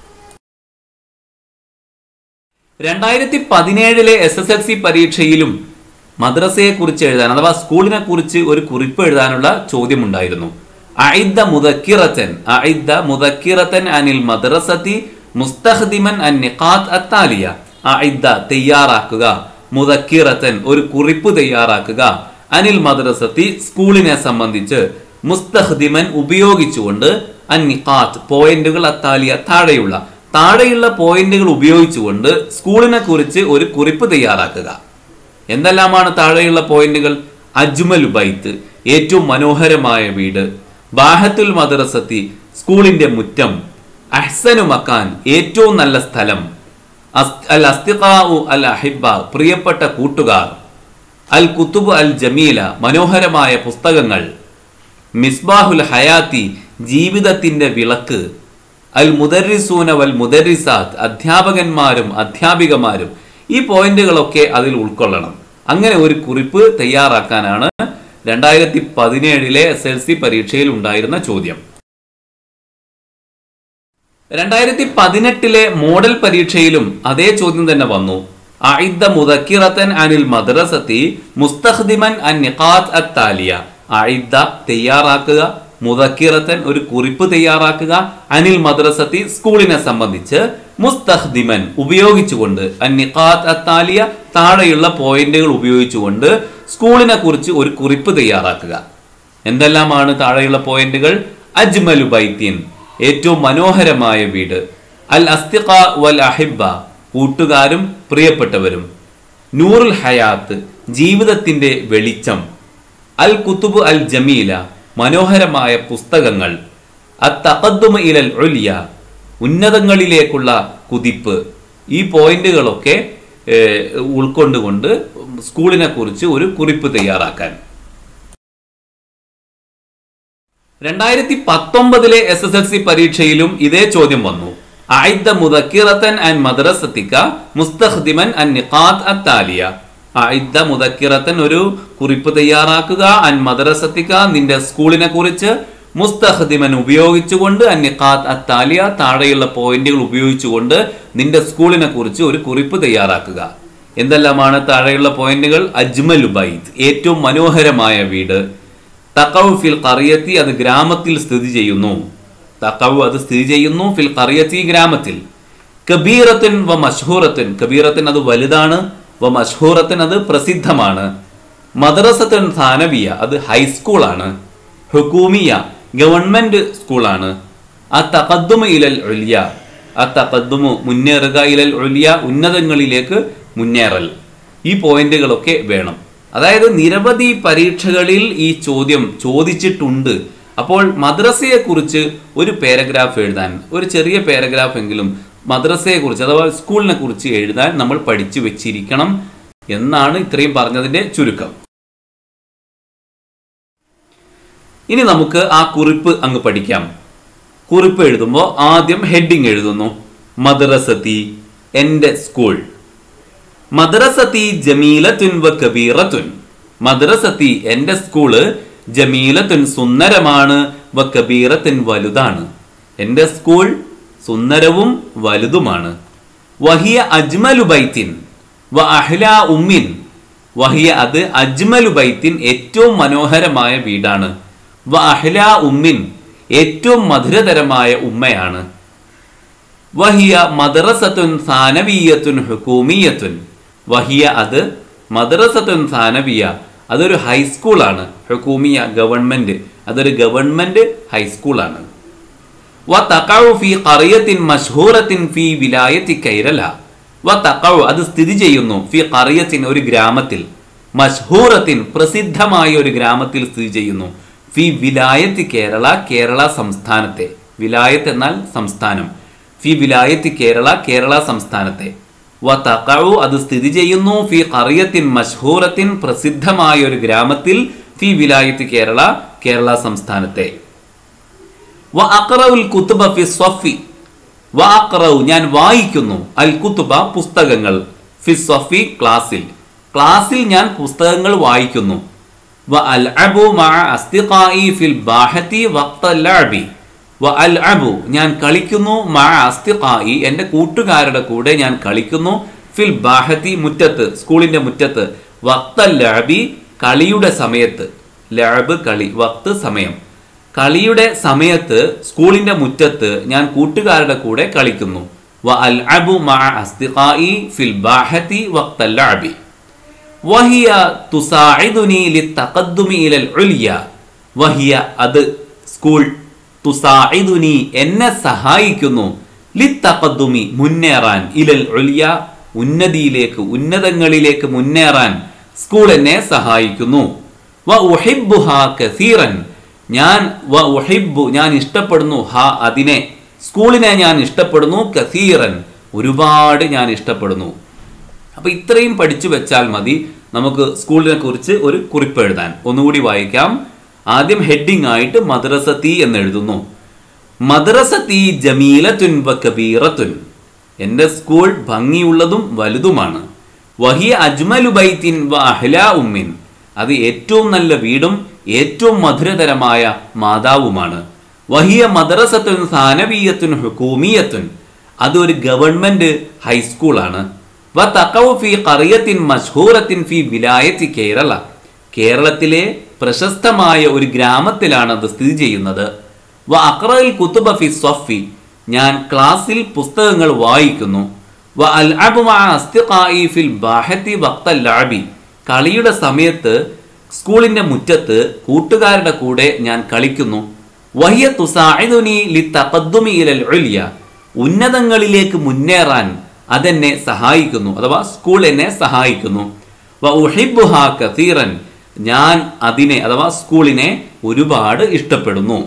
Speaker 1: രണ്ടായിരത്തി പതിനേഴിലെ എസ് എസ് എൽ സി പരീക്ഷയിലും മദ്രസയെ കുറിച്ച് എഴുതാൻ അഥവാ സ്കൂളിനെ കുറിച്ച് ഒരു കുറിപ്പ് എഴുതാനുള്ള ചോദ്യമുണ്ടായിരുന്നു അഇദ്ദ മുദക്കിറത്തൻ അഇദ്ദ മുദക്കിറത്തൻ അനിൽ മദ്രസത്തി മുസ്തഖ്ദിമൻ അൻ നിഖാത്ത് അത്താലിയ അഇദ്ദ തയ്യാറാക്കുക മുദക്കിറത്തൻ ഒരു കുറിപ്പ് തയ്യാറാക്കുക അനിൽ മദ്രസത്തി സ്കൂളിനെ സംബന്ധിച്ച് മുസ്തഖ്ദിമൻ ഉപയോഗിച്ചുകൊണ്ട് അൻ നിഖാത്ത് പോയിന്റുകൾ അത്താലിയ താഴെയുള്ള താഴെയുള്ള പോയിന്റുകൾ ഉപയോഗിച്ചുകൊണ്ട് സ്കൂളിനെ കുറിച്ച് ഒരു കുറിപ്പ് തയ്യാറാക്കുക എന്തെല്ലാമാണ് താഴെയുള്ള പോയിന്റുകൾ അജ്മൽ ബൈത്ത് ഏറ്റവും മനോഹരമായ വീട് ബാഹത്തുൽ മദ്രസത്തി സ്കൂളിന്റെ മുറ്റം അഹ്സനു മക്കാൻ ഏറ്റവും നല്ല സ്ഥലം അസ്- അൽ അസ്തിഖാഉ അൽ അഹിബ പ്രിയപ്പെട്ട കൂട്ടുകാർ അൽ കുത്തുബ് അൽ ജമീല മനോഹരമായ പുസ്തകങ്ങൾ മിസ്ബാഹുൽ ഹയാത്തി ജീവിതത്തിന്റെ വിളക്ക് അൽ മുദരിസൂന വൽ മുദരിസാത്ത് അധ്യാപകന്മാരും അധ്യാപികമാരും ഈ പോയിന്റുകളൊക്കെ അതിൽ ഉൾക്കൊള്ളണം അങ്ങനെ ഒരു കുറിപ്പ് തയ്യാറാക്കാനാണ് രണ്ടായിരത്തി പതിനേഴിലെ എസ് എൽ സി പരീക്ഷയിൽ ഉണ്ടായിരുന്ന ചോദ്യം രണ്ടായിരത്തി പതിനെട്ടിലെ മോഡൽ പരീക്ഷയിലും അതേ ചോദ്യം തന്നെ വന്നു അഇദ്ദ മുദക്കിറത്തൻ അനിൽ മദ്രസത്തി മുസ്തഖ്ദിമൻ അൻ നിഖാത്ത് അത്താലിയ അഇദ്ദ തയ്യാറാക്കുക മുദക്കിറത്തൻ ഒരു കുറിപ്പ് തയ്യാറാക്കുക അനിൽ മദ്രസത്തി സ്കൂളിനെ സംബന്ധിച്ച് മുസ്തഖ്ദിമൻ ഉപയോഗിച്ചുകൊണ്ട് അൻ നിഖാത്ത് അത്താലിയ താഴെയുള്ള പോയിന്റുകൾ ഉപയോഗിച്ചുകൊണ്ട് സ്കൂളിനെ കുറിച്ച് ഒരു കുറിപ്പ് തയ്യാറാക്കുക എന്തെല്ലാമാണ് താഴെയുള്ള പോയിന്റുകൾ അജ്മലു ബൈത്തിൻ ഏറ്റവും മനോഹരമായ വീട് അൽ അസ്തിഖ വൽ അഹിബ കൂട്ടുകാരും പ്രിയപ്പെട്ടവരും നൂറുൽ ഹയാത്ത് ജീവിതത്തിന്റെ വെളിച്ചം അൽ കുത്തുബ് അൽ ജമീല മനോഹരമായ പുസ്തകങ്ങൾ അത്തഖദ്ദുമ ഇലൽ ഉലിയ ഉന്നതങ്ങളിലേക്കുള്ള കുതിപ്പ് ഈ പോയിന്റുകളൊക്കെ ഏഹ്, ഉൾക്കൊണ്ടുകൊണ്ട് സ്കൂളിനെ കുറിച്ച് ഒരു കുറിപ്പ് തയ്യാറാക്കാൻ രണ്ടായിരത്തി പത്തൊമ്പതിലെ എസ് എസ് എൽ സി പരീക്ഷയിലും ഇതേ ചോദ്യം വന്നു അഇദ്ദ മുദക്കിറത്തൻ അൻ മദ്രസത്തിക മുസ്തഖ്ദിമൻ അൻ നിഖാത്ത് അത്താലിയ അഇദ്ദ മുദക്കിറത്തൻ ഒരു കുറിപ്പ് തയ്യാറാക്കുക അൻ മദ്രസത്തിക നിന്റെ സ്കൂളിനെ കുറിച്ച് മുസ്തഖ്ദിമൻ ഉപയോഗിച്ചുകൊണ്ട് അൻ നിഖാത്ത് അത്താലിയ താഴെയുള്ള പോയിന്റുകൾ ഉപയോഗിച്ചുകൊണ്ട് നിന്റെ സ്കൂളിനെ കുറിച്ച് ഒരു കുറിപ്പ് തയ്യാറാക്കുക എന്തെല്ലാമാണ് താഴെയുള്ള പോയിന്റുകൾ അജ്മൽ ബൈത്ത് ഏറ്റവും മനോഹരമായ വീട് തക്കവ് ഫിൽ കറിയത്തി അത് ഗ്രാമത്തിൽ സ്ഥിതി ചെയ്യുന്നു തക്കവ് അത് സ്ഥിതി ചെയ്യുന്നു ഫിൽ കറിയത്തി ഗ്രാമത്തിൽ കബീറത്തിൻ വ മഷ്ഹൂറത്തിൻ കബീറത്തിൻ അത് വലുതാണ് വ മഷ്ഹൂറത്തിൻ അത് പ്രസിദ്ധമാണ് മദ്രസത്തിൻ ഥാനവിയ അത് ഹൈസ്കൂളാണ് ഹുക്കൂമിയ ഗവൺമെന്റ് സ്കൂളാണ് ആ തഖദ്ദുമ ഇലൽ ഉലിയ ആ തക്കദ്ദുമു മുന്നേറുക ഇലൽ ഒലിയ ഉന്നതങ്ങളിലേക്ക് മുന്നേറൽ ഈ പോയിന്റുകളൊക്കെ വേണം അതായത് നിരവധി പരീക്ഷകളിൽ ഈ ചോദ്യം ചോദിച്ചിട്ടുണ്ട് അപ്പോൾ മദ്രസയെ കുറിച്ച് ഒരു പാരഗ്രാഫ് എഴുതാൻ ഒരു ചെറിയ പാരഗ്രാഫ് എങ്കിലും മദ്രസയെ കുറിച്ച് അഥവാ സ്കൂളിനെ കുറിച്ച് എഴുതാൻ നമ്മൾ പഠിച്ചു വെച്ചിരിക്കണം എന്നാണ് ഇത്രയും പറഞ്ഞതിന്റെ ചുരുക്കം ഇനി നമുക്ക് ആ കുറിപ്പ് അങ്ങ് പഠിക്കാം കുറിപ്പ് എഴുതുമ്പോൾ ആദ്യം ഹെഡിങ് എഴുതുന്നു മദ്രസത്തി എൻ്റെ സ്കൂൾ മദ്രസത്തി ജമീലത്തുൻ വ കബീറത്തുൻ മദ്രസത്തി എൻ്റെ സ്കൂള് ജമീലത്തുൻ സുന്ദരമാണ് വ കബീറത്തുൻ വലുതാണ് എൻ്റെ സ്കൂൾ സുന്ദരവും വലുതുമാണ് വഹിയ അജ്മലു ബൈത്തിൻ വ അഹ്ല ഉമ്മിൻ വഹിയ അത് അജ്മലു ബൈത്തിൻ ഏറ്റവും മനോഹരമായ വീടാണ് വ അഹ്ല ഉമ്മിൻ ഏറ്റവും മധുരതരമായ ഉമ്മയാണ് വഹിയ മദ്രസത്തുൻ സാനവീയത്തുൻ ഹുക്കൂമിയത്തുൻ വഹിയ അത് മദ്രസത്തുൻ സാനവിയ അതൊരു ഹൈസ്കൂളാണ് ഹുക്കൂമിയ ഗവൺമെന്റ് അതൊരു ഗവൺമെന്റ് ഹൈസ്കൂളാണ് വ തഖഉ ഫി ഖറിയത്തിൻ മഷ്ഹൂറത്തിൻ ഫി വിലായത്തി കൈരല വ തഖഉ അത് സ്ഥിതി ചെയ്യുന്നു ഫി ഖറിയത്തിൻ ഒരു ഗ്രാമത്തിൽ മഷ്ഹൂറത്തിൻ പ്രസിദ്ധമായ ഒരു ഗ്രാമത്തിൽ സ്ഥിതി ചെയ്യുന്നു ഫി വിലായത്തി കേരള കേരള സംസ്ഥാനത്തെ വിലായത്ത് എന്നാൽ സംസ്ഥാനം ഫി വിലായത്തി കേരള കേരള സംസ്ഥാനത്തെ വ തഖഉ അത് സ്ഥിതി ചെയ്യുന്നു ഫി ഖറിയത്തിൻ മഷ്ഹൂറത്തിൻ പ്രസിദ്ധമായ ഒരു ഗ്രാമത്തിൽ ഫി വിലായത്തി കേരള കേരള സംസ്ഥാനത്തെ വ അഖറഉൽ കുത്തുബ ഫി സ്വഫി വ അഖറഉ ഞാൻ വായിക്കുന്നു അൽ കുത്തുബ പുസ്തകങ്ങൾ ഫി സ്വഫി ക്ലാസ്സിൽ ക്ലാസ്സിൽ ഞാൻ പുസ്തകങ്ങൾ വായിക്കുന്നു വ അൽ അബു മഅ അസ്തിഖായി ഫിൽ ബാഹത്തി വഖ്ത ലഅബി വ അൽ അബു ഞാൻ കളിക്കുന്നു മഅ അസ്തിഖായി എൻ്റെ കൂട്ടുകാരുടെ കൂടെ ഞാൻ കളിക്കുന്നു ഫിൽ ബാഹത്തി മുറ്റത്ത് സ്കൂളിന്റെ മുറ്റത്ത് വഖ്ത ലഅബി കളിയുടെ സമയത്ത് ലഅബ് കളി വക്ത് സമയം കളിയുടെ സമയത്ത് സ്കൂളിന്റെ മുറ്റത്ത് ഞാൻ കൂട്ടുകാരുടെ കൂടെ കളിക്കുന്നു വ അൽ അബു മഅ അസ്തിഖായി ഫിൽ ബാഹത്തി വഖ്ത ലഅബി വഹിയ തുസാഇദുനി ലിത്തഖദ്ദുമി ഇലൽ ഉൽയ വഹിയ അത് സ്കൂൾ തുസാഇദുനി എന്നെ സഹായിക്കുന്നു ലിത്തഖദ്ദുമി മുന്നേറാൻ ഇലൽ ഉൽയ ഉന്നതിയിലേക്ക് ഉന്നതങ്ങളിലേക്ക് മുന്നേറാൻ സ്കൂൾ എന്നെ സഹായിക്കുന്നു വ ഉഹിബ്ബുഹ കസീറൻ ഞാൻ വ ഉഹിബ്ബു ഞാൻ ഇഷ്ടപ്പെടുന്നു ഹ അതിനെ സ്കൂളിനെ ഞാൻ ഇഷ്ടപ്പെടുന്നു കസീറൻ ഒരുപാട് ഞാൻ ഇഷ്ടപ്പെടുന്നു അപ്പൊ ഇത്രയും പഠിച്ചു വെച്ചാൽ മതി നമുക്ക് സ്കൂളിനെ കുറിച്ച് ഒരു കുറിപ്പ് എഴുതാൻ ഒന്നുകൂടി വായിക്കാം ആദ്യം ഹെഡിങ് ആയിട്ട് മദ്രസത്തി എന്ന് എഴുതുന്നു മദ്രസത്തി ജമീലത്തുൻ വ കബീറത്തുൻ എൻ്റെ സ്കൂൾ ഭംഗിയുള്ളതും വലുതുമാണ് വഹിയ അജ്മലു ബൈത്തിൻ വ അഹ്ല ഉമ്മിൻ അത് ഏറ്റവും നല്ല വീടും ഏറ്റവും മധുരതരമായ മാതാവുമാണ് വഹിയ മദ്രസത്തുൻ സാനവീയത്തുൻ ഹുക്കൂമിയത്തുൻ അതൊരു ഗവൺമെന്റ് ഹൈസ്കൂളാണ് വ തഖഉ ഫി ഖറിയത്തിൻ മഷ്ഹൂറത്തിൻ ഫി വിലായത്തി കേരള കേരളത്തിലെ പ്രശസ്തമായ ഒരു ഗ്രാമത്തിലാണ് അത് സ്ഥിതി ചെയ്യുന്നത് വ അഖറൽ കുത്തുബ ഫി സ്വഫി ഞാൻ ക്ലാസ്സിൽ പുസ്തകങ്ങൾ വായിക്കുന്നു വ അൽ അബു മഅ അസ്തിഖായി ഫിൽ ബാഹത്തി വഖ്ത ലഅബി കളിയുടെ സമയത്ത് സ്കൂളിന്റെ മുറ്റത്ത് കൂട്ടുകാരുടെ കൂടെ ഞാൻ കളിക്കുന്നു വഹിയ തുസാഇദുനി ലിത്തഖദ്ദുമി ഇലൽ ഉൽയ ഉന്നതങ്ങളിലേക്ക് മുന്നേറാൻ അതെന്നെ സഹായിക്കുന്നു അഥവാ സ്കൂൾ എന്നെ സഹായിക്കുന്നു വ ഉഹിബ്ബുഹ കസീറൻ ഞാൻ അതിനെ അഥവാ സ്കൂളിനെ ഒരുപാട് ഇഷ്ടപ്പെടുന്നു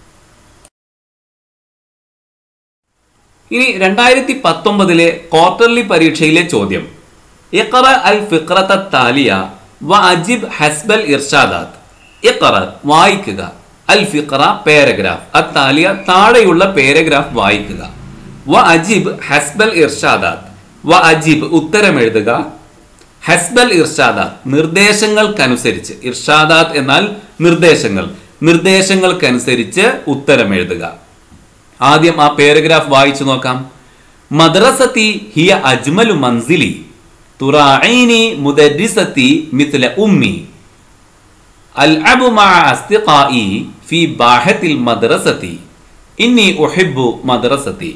Speaker 1: ഇനി രണ്ടായിരത്തി പത്തൊമ്പതിലെ ക്വാർട്ടർലി പരീക്ഷയിലെ ചോദ്യം ഇഖറ അൽ ഫിഖ്റത താലിയ വ അജിബ് ഹസ്ബൽ ഇർഷാദാത്ത് ഇഖറ വായിക്കുക അൽ ഫിഖ്റ പാരഗ്രാഫ് അത്താലിയ താഴെയുള്ള പാരഗ്രാഫ് വായിക്കുക വ അജിബ് ഹസ്ബൽ ഇർഷാദാത്ത് വ അജിബ് ഉത്തരം എഴുതുക ഹസ്ബൽ ഇർഷാദാത്ത് നിർദ്ദേശങ്ങൾക്കനുസരിച്ച് ഇർഷാദാത്ത് എന്നാൽ നിർദ്ദേശങ്ങൾ നിർദ്ദേശങ്ങൾക്കനുസരിച്ച് ഉത്തരം എഴുതുക ആദ്യം ആ പാരഗ്രാഫ് വായിച്ചു നോക്കാം മദ്രസത്തി ഹിയ അജ്മലു മൻസിലി തുറാഇനി മുദരിസത്തി മിത്ല ഉമ്മി അൽഅബു മഅ അസ്തിഖായി ഫി ബാഹത്തിൽ മദ്രസത്തി ഇന്നി ഉഹിബ്ബു മദ്രസത്തി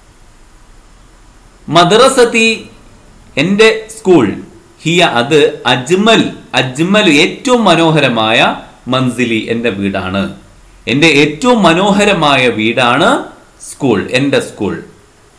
Speaker 1: മദ്രസത്തി എൻ്റെ സ്കൂൾ ഹിയ അത് അജ്മൽ അജ്മൽ ഏറ്റവും മനോഹരമായ മൻസിലി എൻ്റെ വീടാണ് എൻ്റെ ഏറ്റവും മനോഹരമായ വീടാണ് സ്കൂൾ എൻ്റെ സ്കൂൾ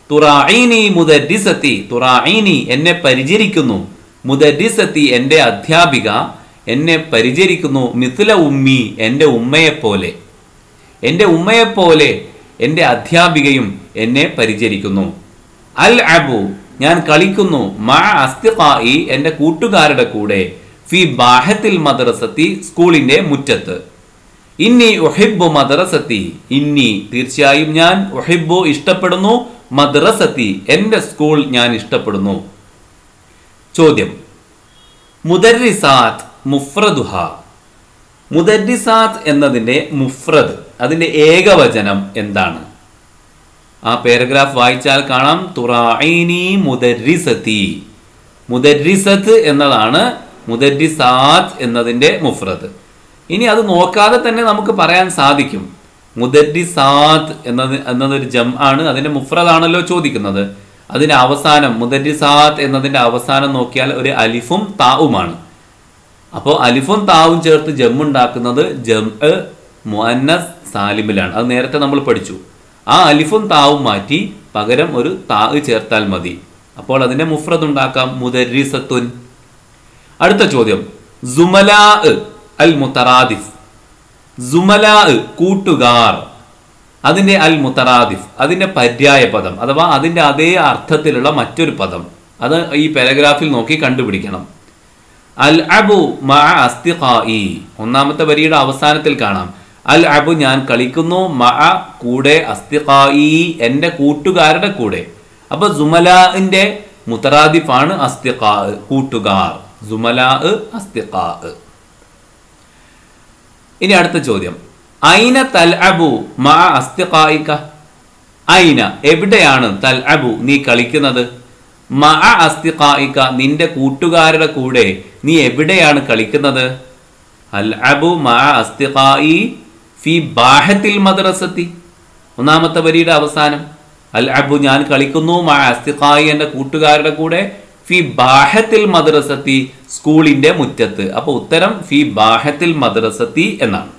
Speaker 1: തുറായിനി മുദരിസത്തി തുറായിനി എന്നെ പരിചരിക്കുന്നു മുദരിസത്തി എൻ്റെ അധ്യാപിക എന്നെ പരിചരിക്കുന്നു മിഥുല ഉമ്മി എൻ്റെ ഉമ്മയെപ്പോലെ എൻ്റെ ഉമ്മയെപ്പോലെ എൻ്റെ അധ്യാപികയും എന്നെ പരിചരിക്കുന്നു അൽ അബു ഞാൻ കളിക്കുന്നു മാ അസ്തിഖായി എൻ്റെ കൂട്ടുകാരുടെ കൂടെ ഫി ബാഹത്തിൽ മദ്രസത്തി സ്കൂളിന്റെ മുറ്റത്ത് ഇന്നി ഒഹിബു മദ്രസത്തി ഇന്നി തീർച്ചയായും ഞാൻ ഒഹിബു ഇഷ്ടപ്പെടുന്നു മദ്രസത്തി എൻ്റെ സ്കൂൾ ഞാൻ ഇഷ്ടപ്പെടുന്നു ചോദ്യം മുദരിസാത്ത് മുഫ്രദുഹ മുദരിസാത്ത് എന്നതിൻ്റെ മുഫ്രദ് അതിൻ്റെ ഏകവചനം എന്താണ് ആ പാരഗ്രാഫ് വായിച്ചാൽ കാണാം തുറായിനി മുദരിസത്തി മുദരിസത്ത് എന്നതാണ് മുദരിസാത്ത് എന്നതിൻ്റെ മുഫ്രദ് ഇനി അത് നോക്കാതെ തന്നെ നമുക്ക് പറയാൻ സാധിക്കും മുദരിസാത്ത് എന്നത് എന്നതൊരു ജം ആണ് അതിൻ്റെ മുഫ്രദാണല്ലോ ചോദിക്കുന്നത് അതിന്റെ അവസാനം മുദരിസാത്ത് എന്നതിന്റെ അവസാനം നോക്കിയാൽ ഒരു അലിഫും താവുമാണ് അപ്പോൾ അലിഫും താവും ചേർത്ത് ജം ഉണ്ടാക്കുന്നത് ജം മുഅന്നസ് സാലിമിലാണ് അത് നേരത്തെ നമ്മൾ പഠിച്ചു ആ അലിഫും താവും മാറ്റി പകരം ഒരു താ ചേർത്താൽ മതി അപ്പോൾ അതിന്റെ മുഫ്രദ് ഉണ്ടാക്കാം മുദരിസത്തുൻ അടുത്ത ചോദ്യം സുമലാ അൽ മുത്തറാദിഫ് സുമലാ കൂട്ടുകാർ അതിന്റെ അൽ മുത്തറാദിഫ് അതിന്റെ പര്യായ പദം അഥവാ അതിന്റെ അതേ അർത്ഥത്തിലുള്ള മറ്റൊരു പദം അത് ഈ പാരഗ്രാഫിൽ നോക്കി കണ്ടുപിടിക്കണം അൽ അബു മഅ അസ്തിഖായി ഒന്നാമത്തെ വരിയുടെ അവസാനത്തിൽ കാണാം അൽ അബു ഞാൻ കളിക്കുന്നു മഅ കൂടെ അസ്തിഖായി എൻ്റെ കൂട്ടുകാരുടെ കൂടെ അപ്പൊ സുമലാന്റെ മുത്തറാദിഫാണ് അസ്തിഖാ കൂട്ടുകാർ സുമലാ അസ്തിഖാ ഇനി അടുത്ത ചോദ്യം ഐന തൽ അബു മാ അസ്തിഖായിക്ക ഐന എവിടെയാണ് തൽ അബു നീ കളിക്കുന്നത് മാ അസ്തിഖായിക്ക നിന്റെ കൂട്ടുകാരുടെ കൂടെ നീ എവിടെയാണ് കളിക്കുന്നത് അൽ അബു മാ അസ്തിഖായി ഫി ബാഹത്തിൽ മദ്രസത്തി ഒന്നാമത്തെ വരിയുടെ അവസാനം അൽ അബു ഞാൻ കളിക്കുന്നു മാ അസ്തിഖായി എൻ്റെ കൂട്ടുകാരുടെ കൂടെ ഫി ബാഹത്തിൽ മദ്രസത്തി സ്കൂളിന്റെ മുറ്റത്ത് അപ്പൊ ഉത്തരം ഫി ബാഹത്തിൽ മദ്രസത്തി എന്നാണ്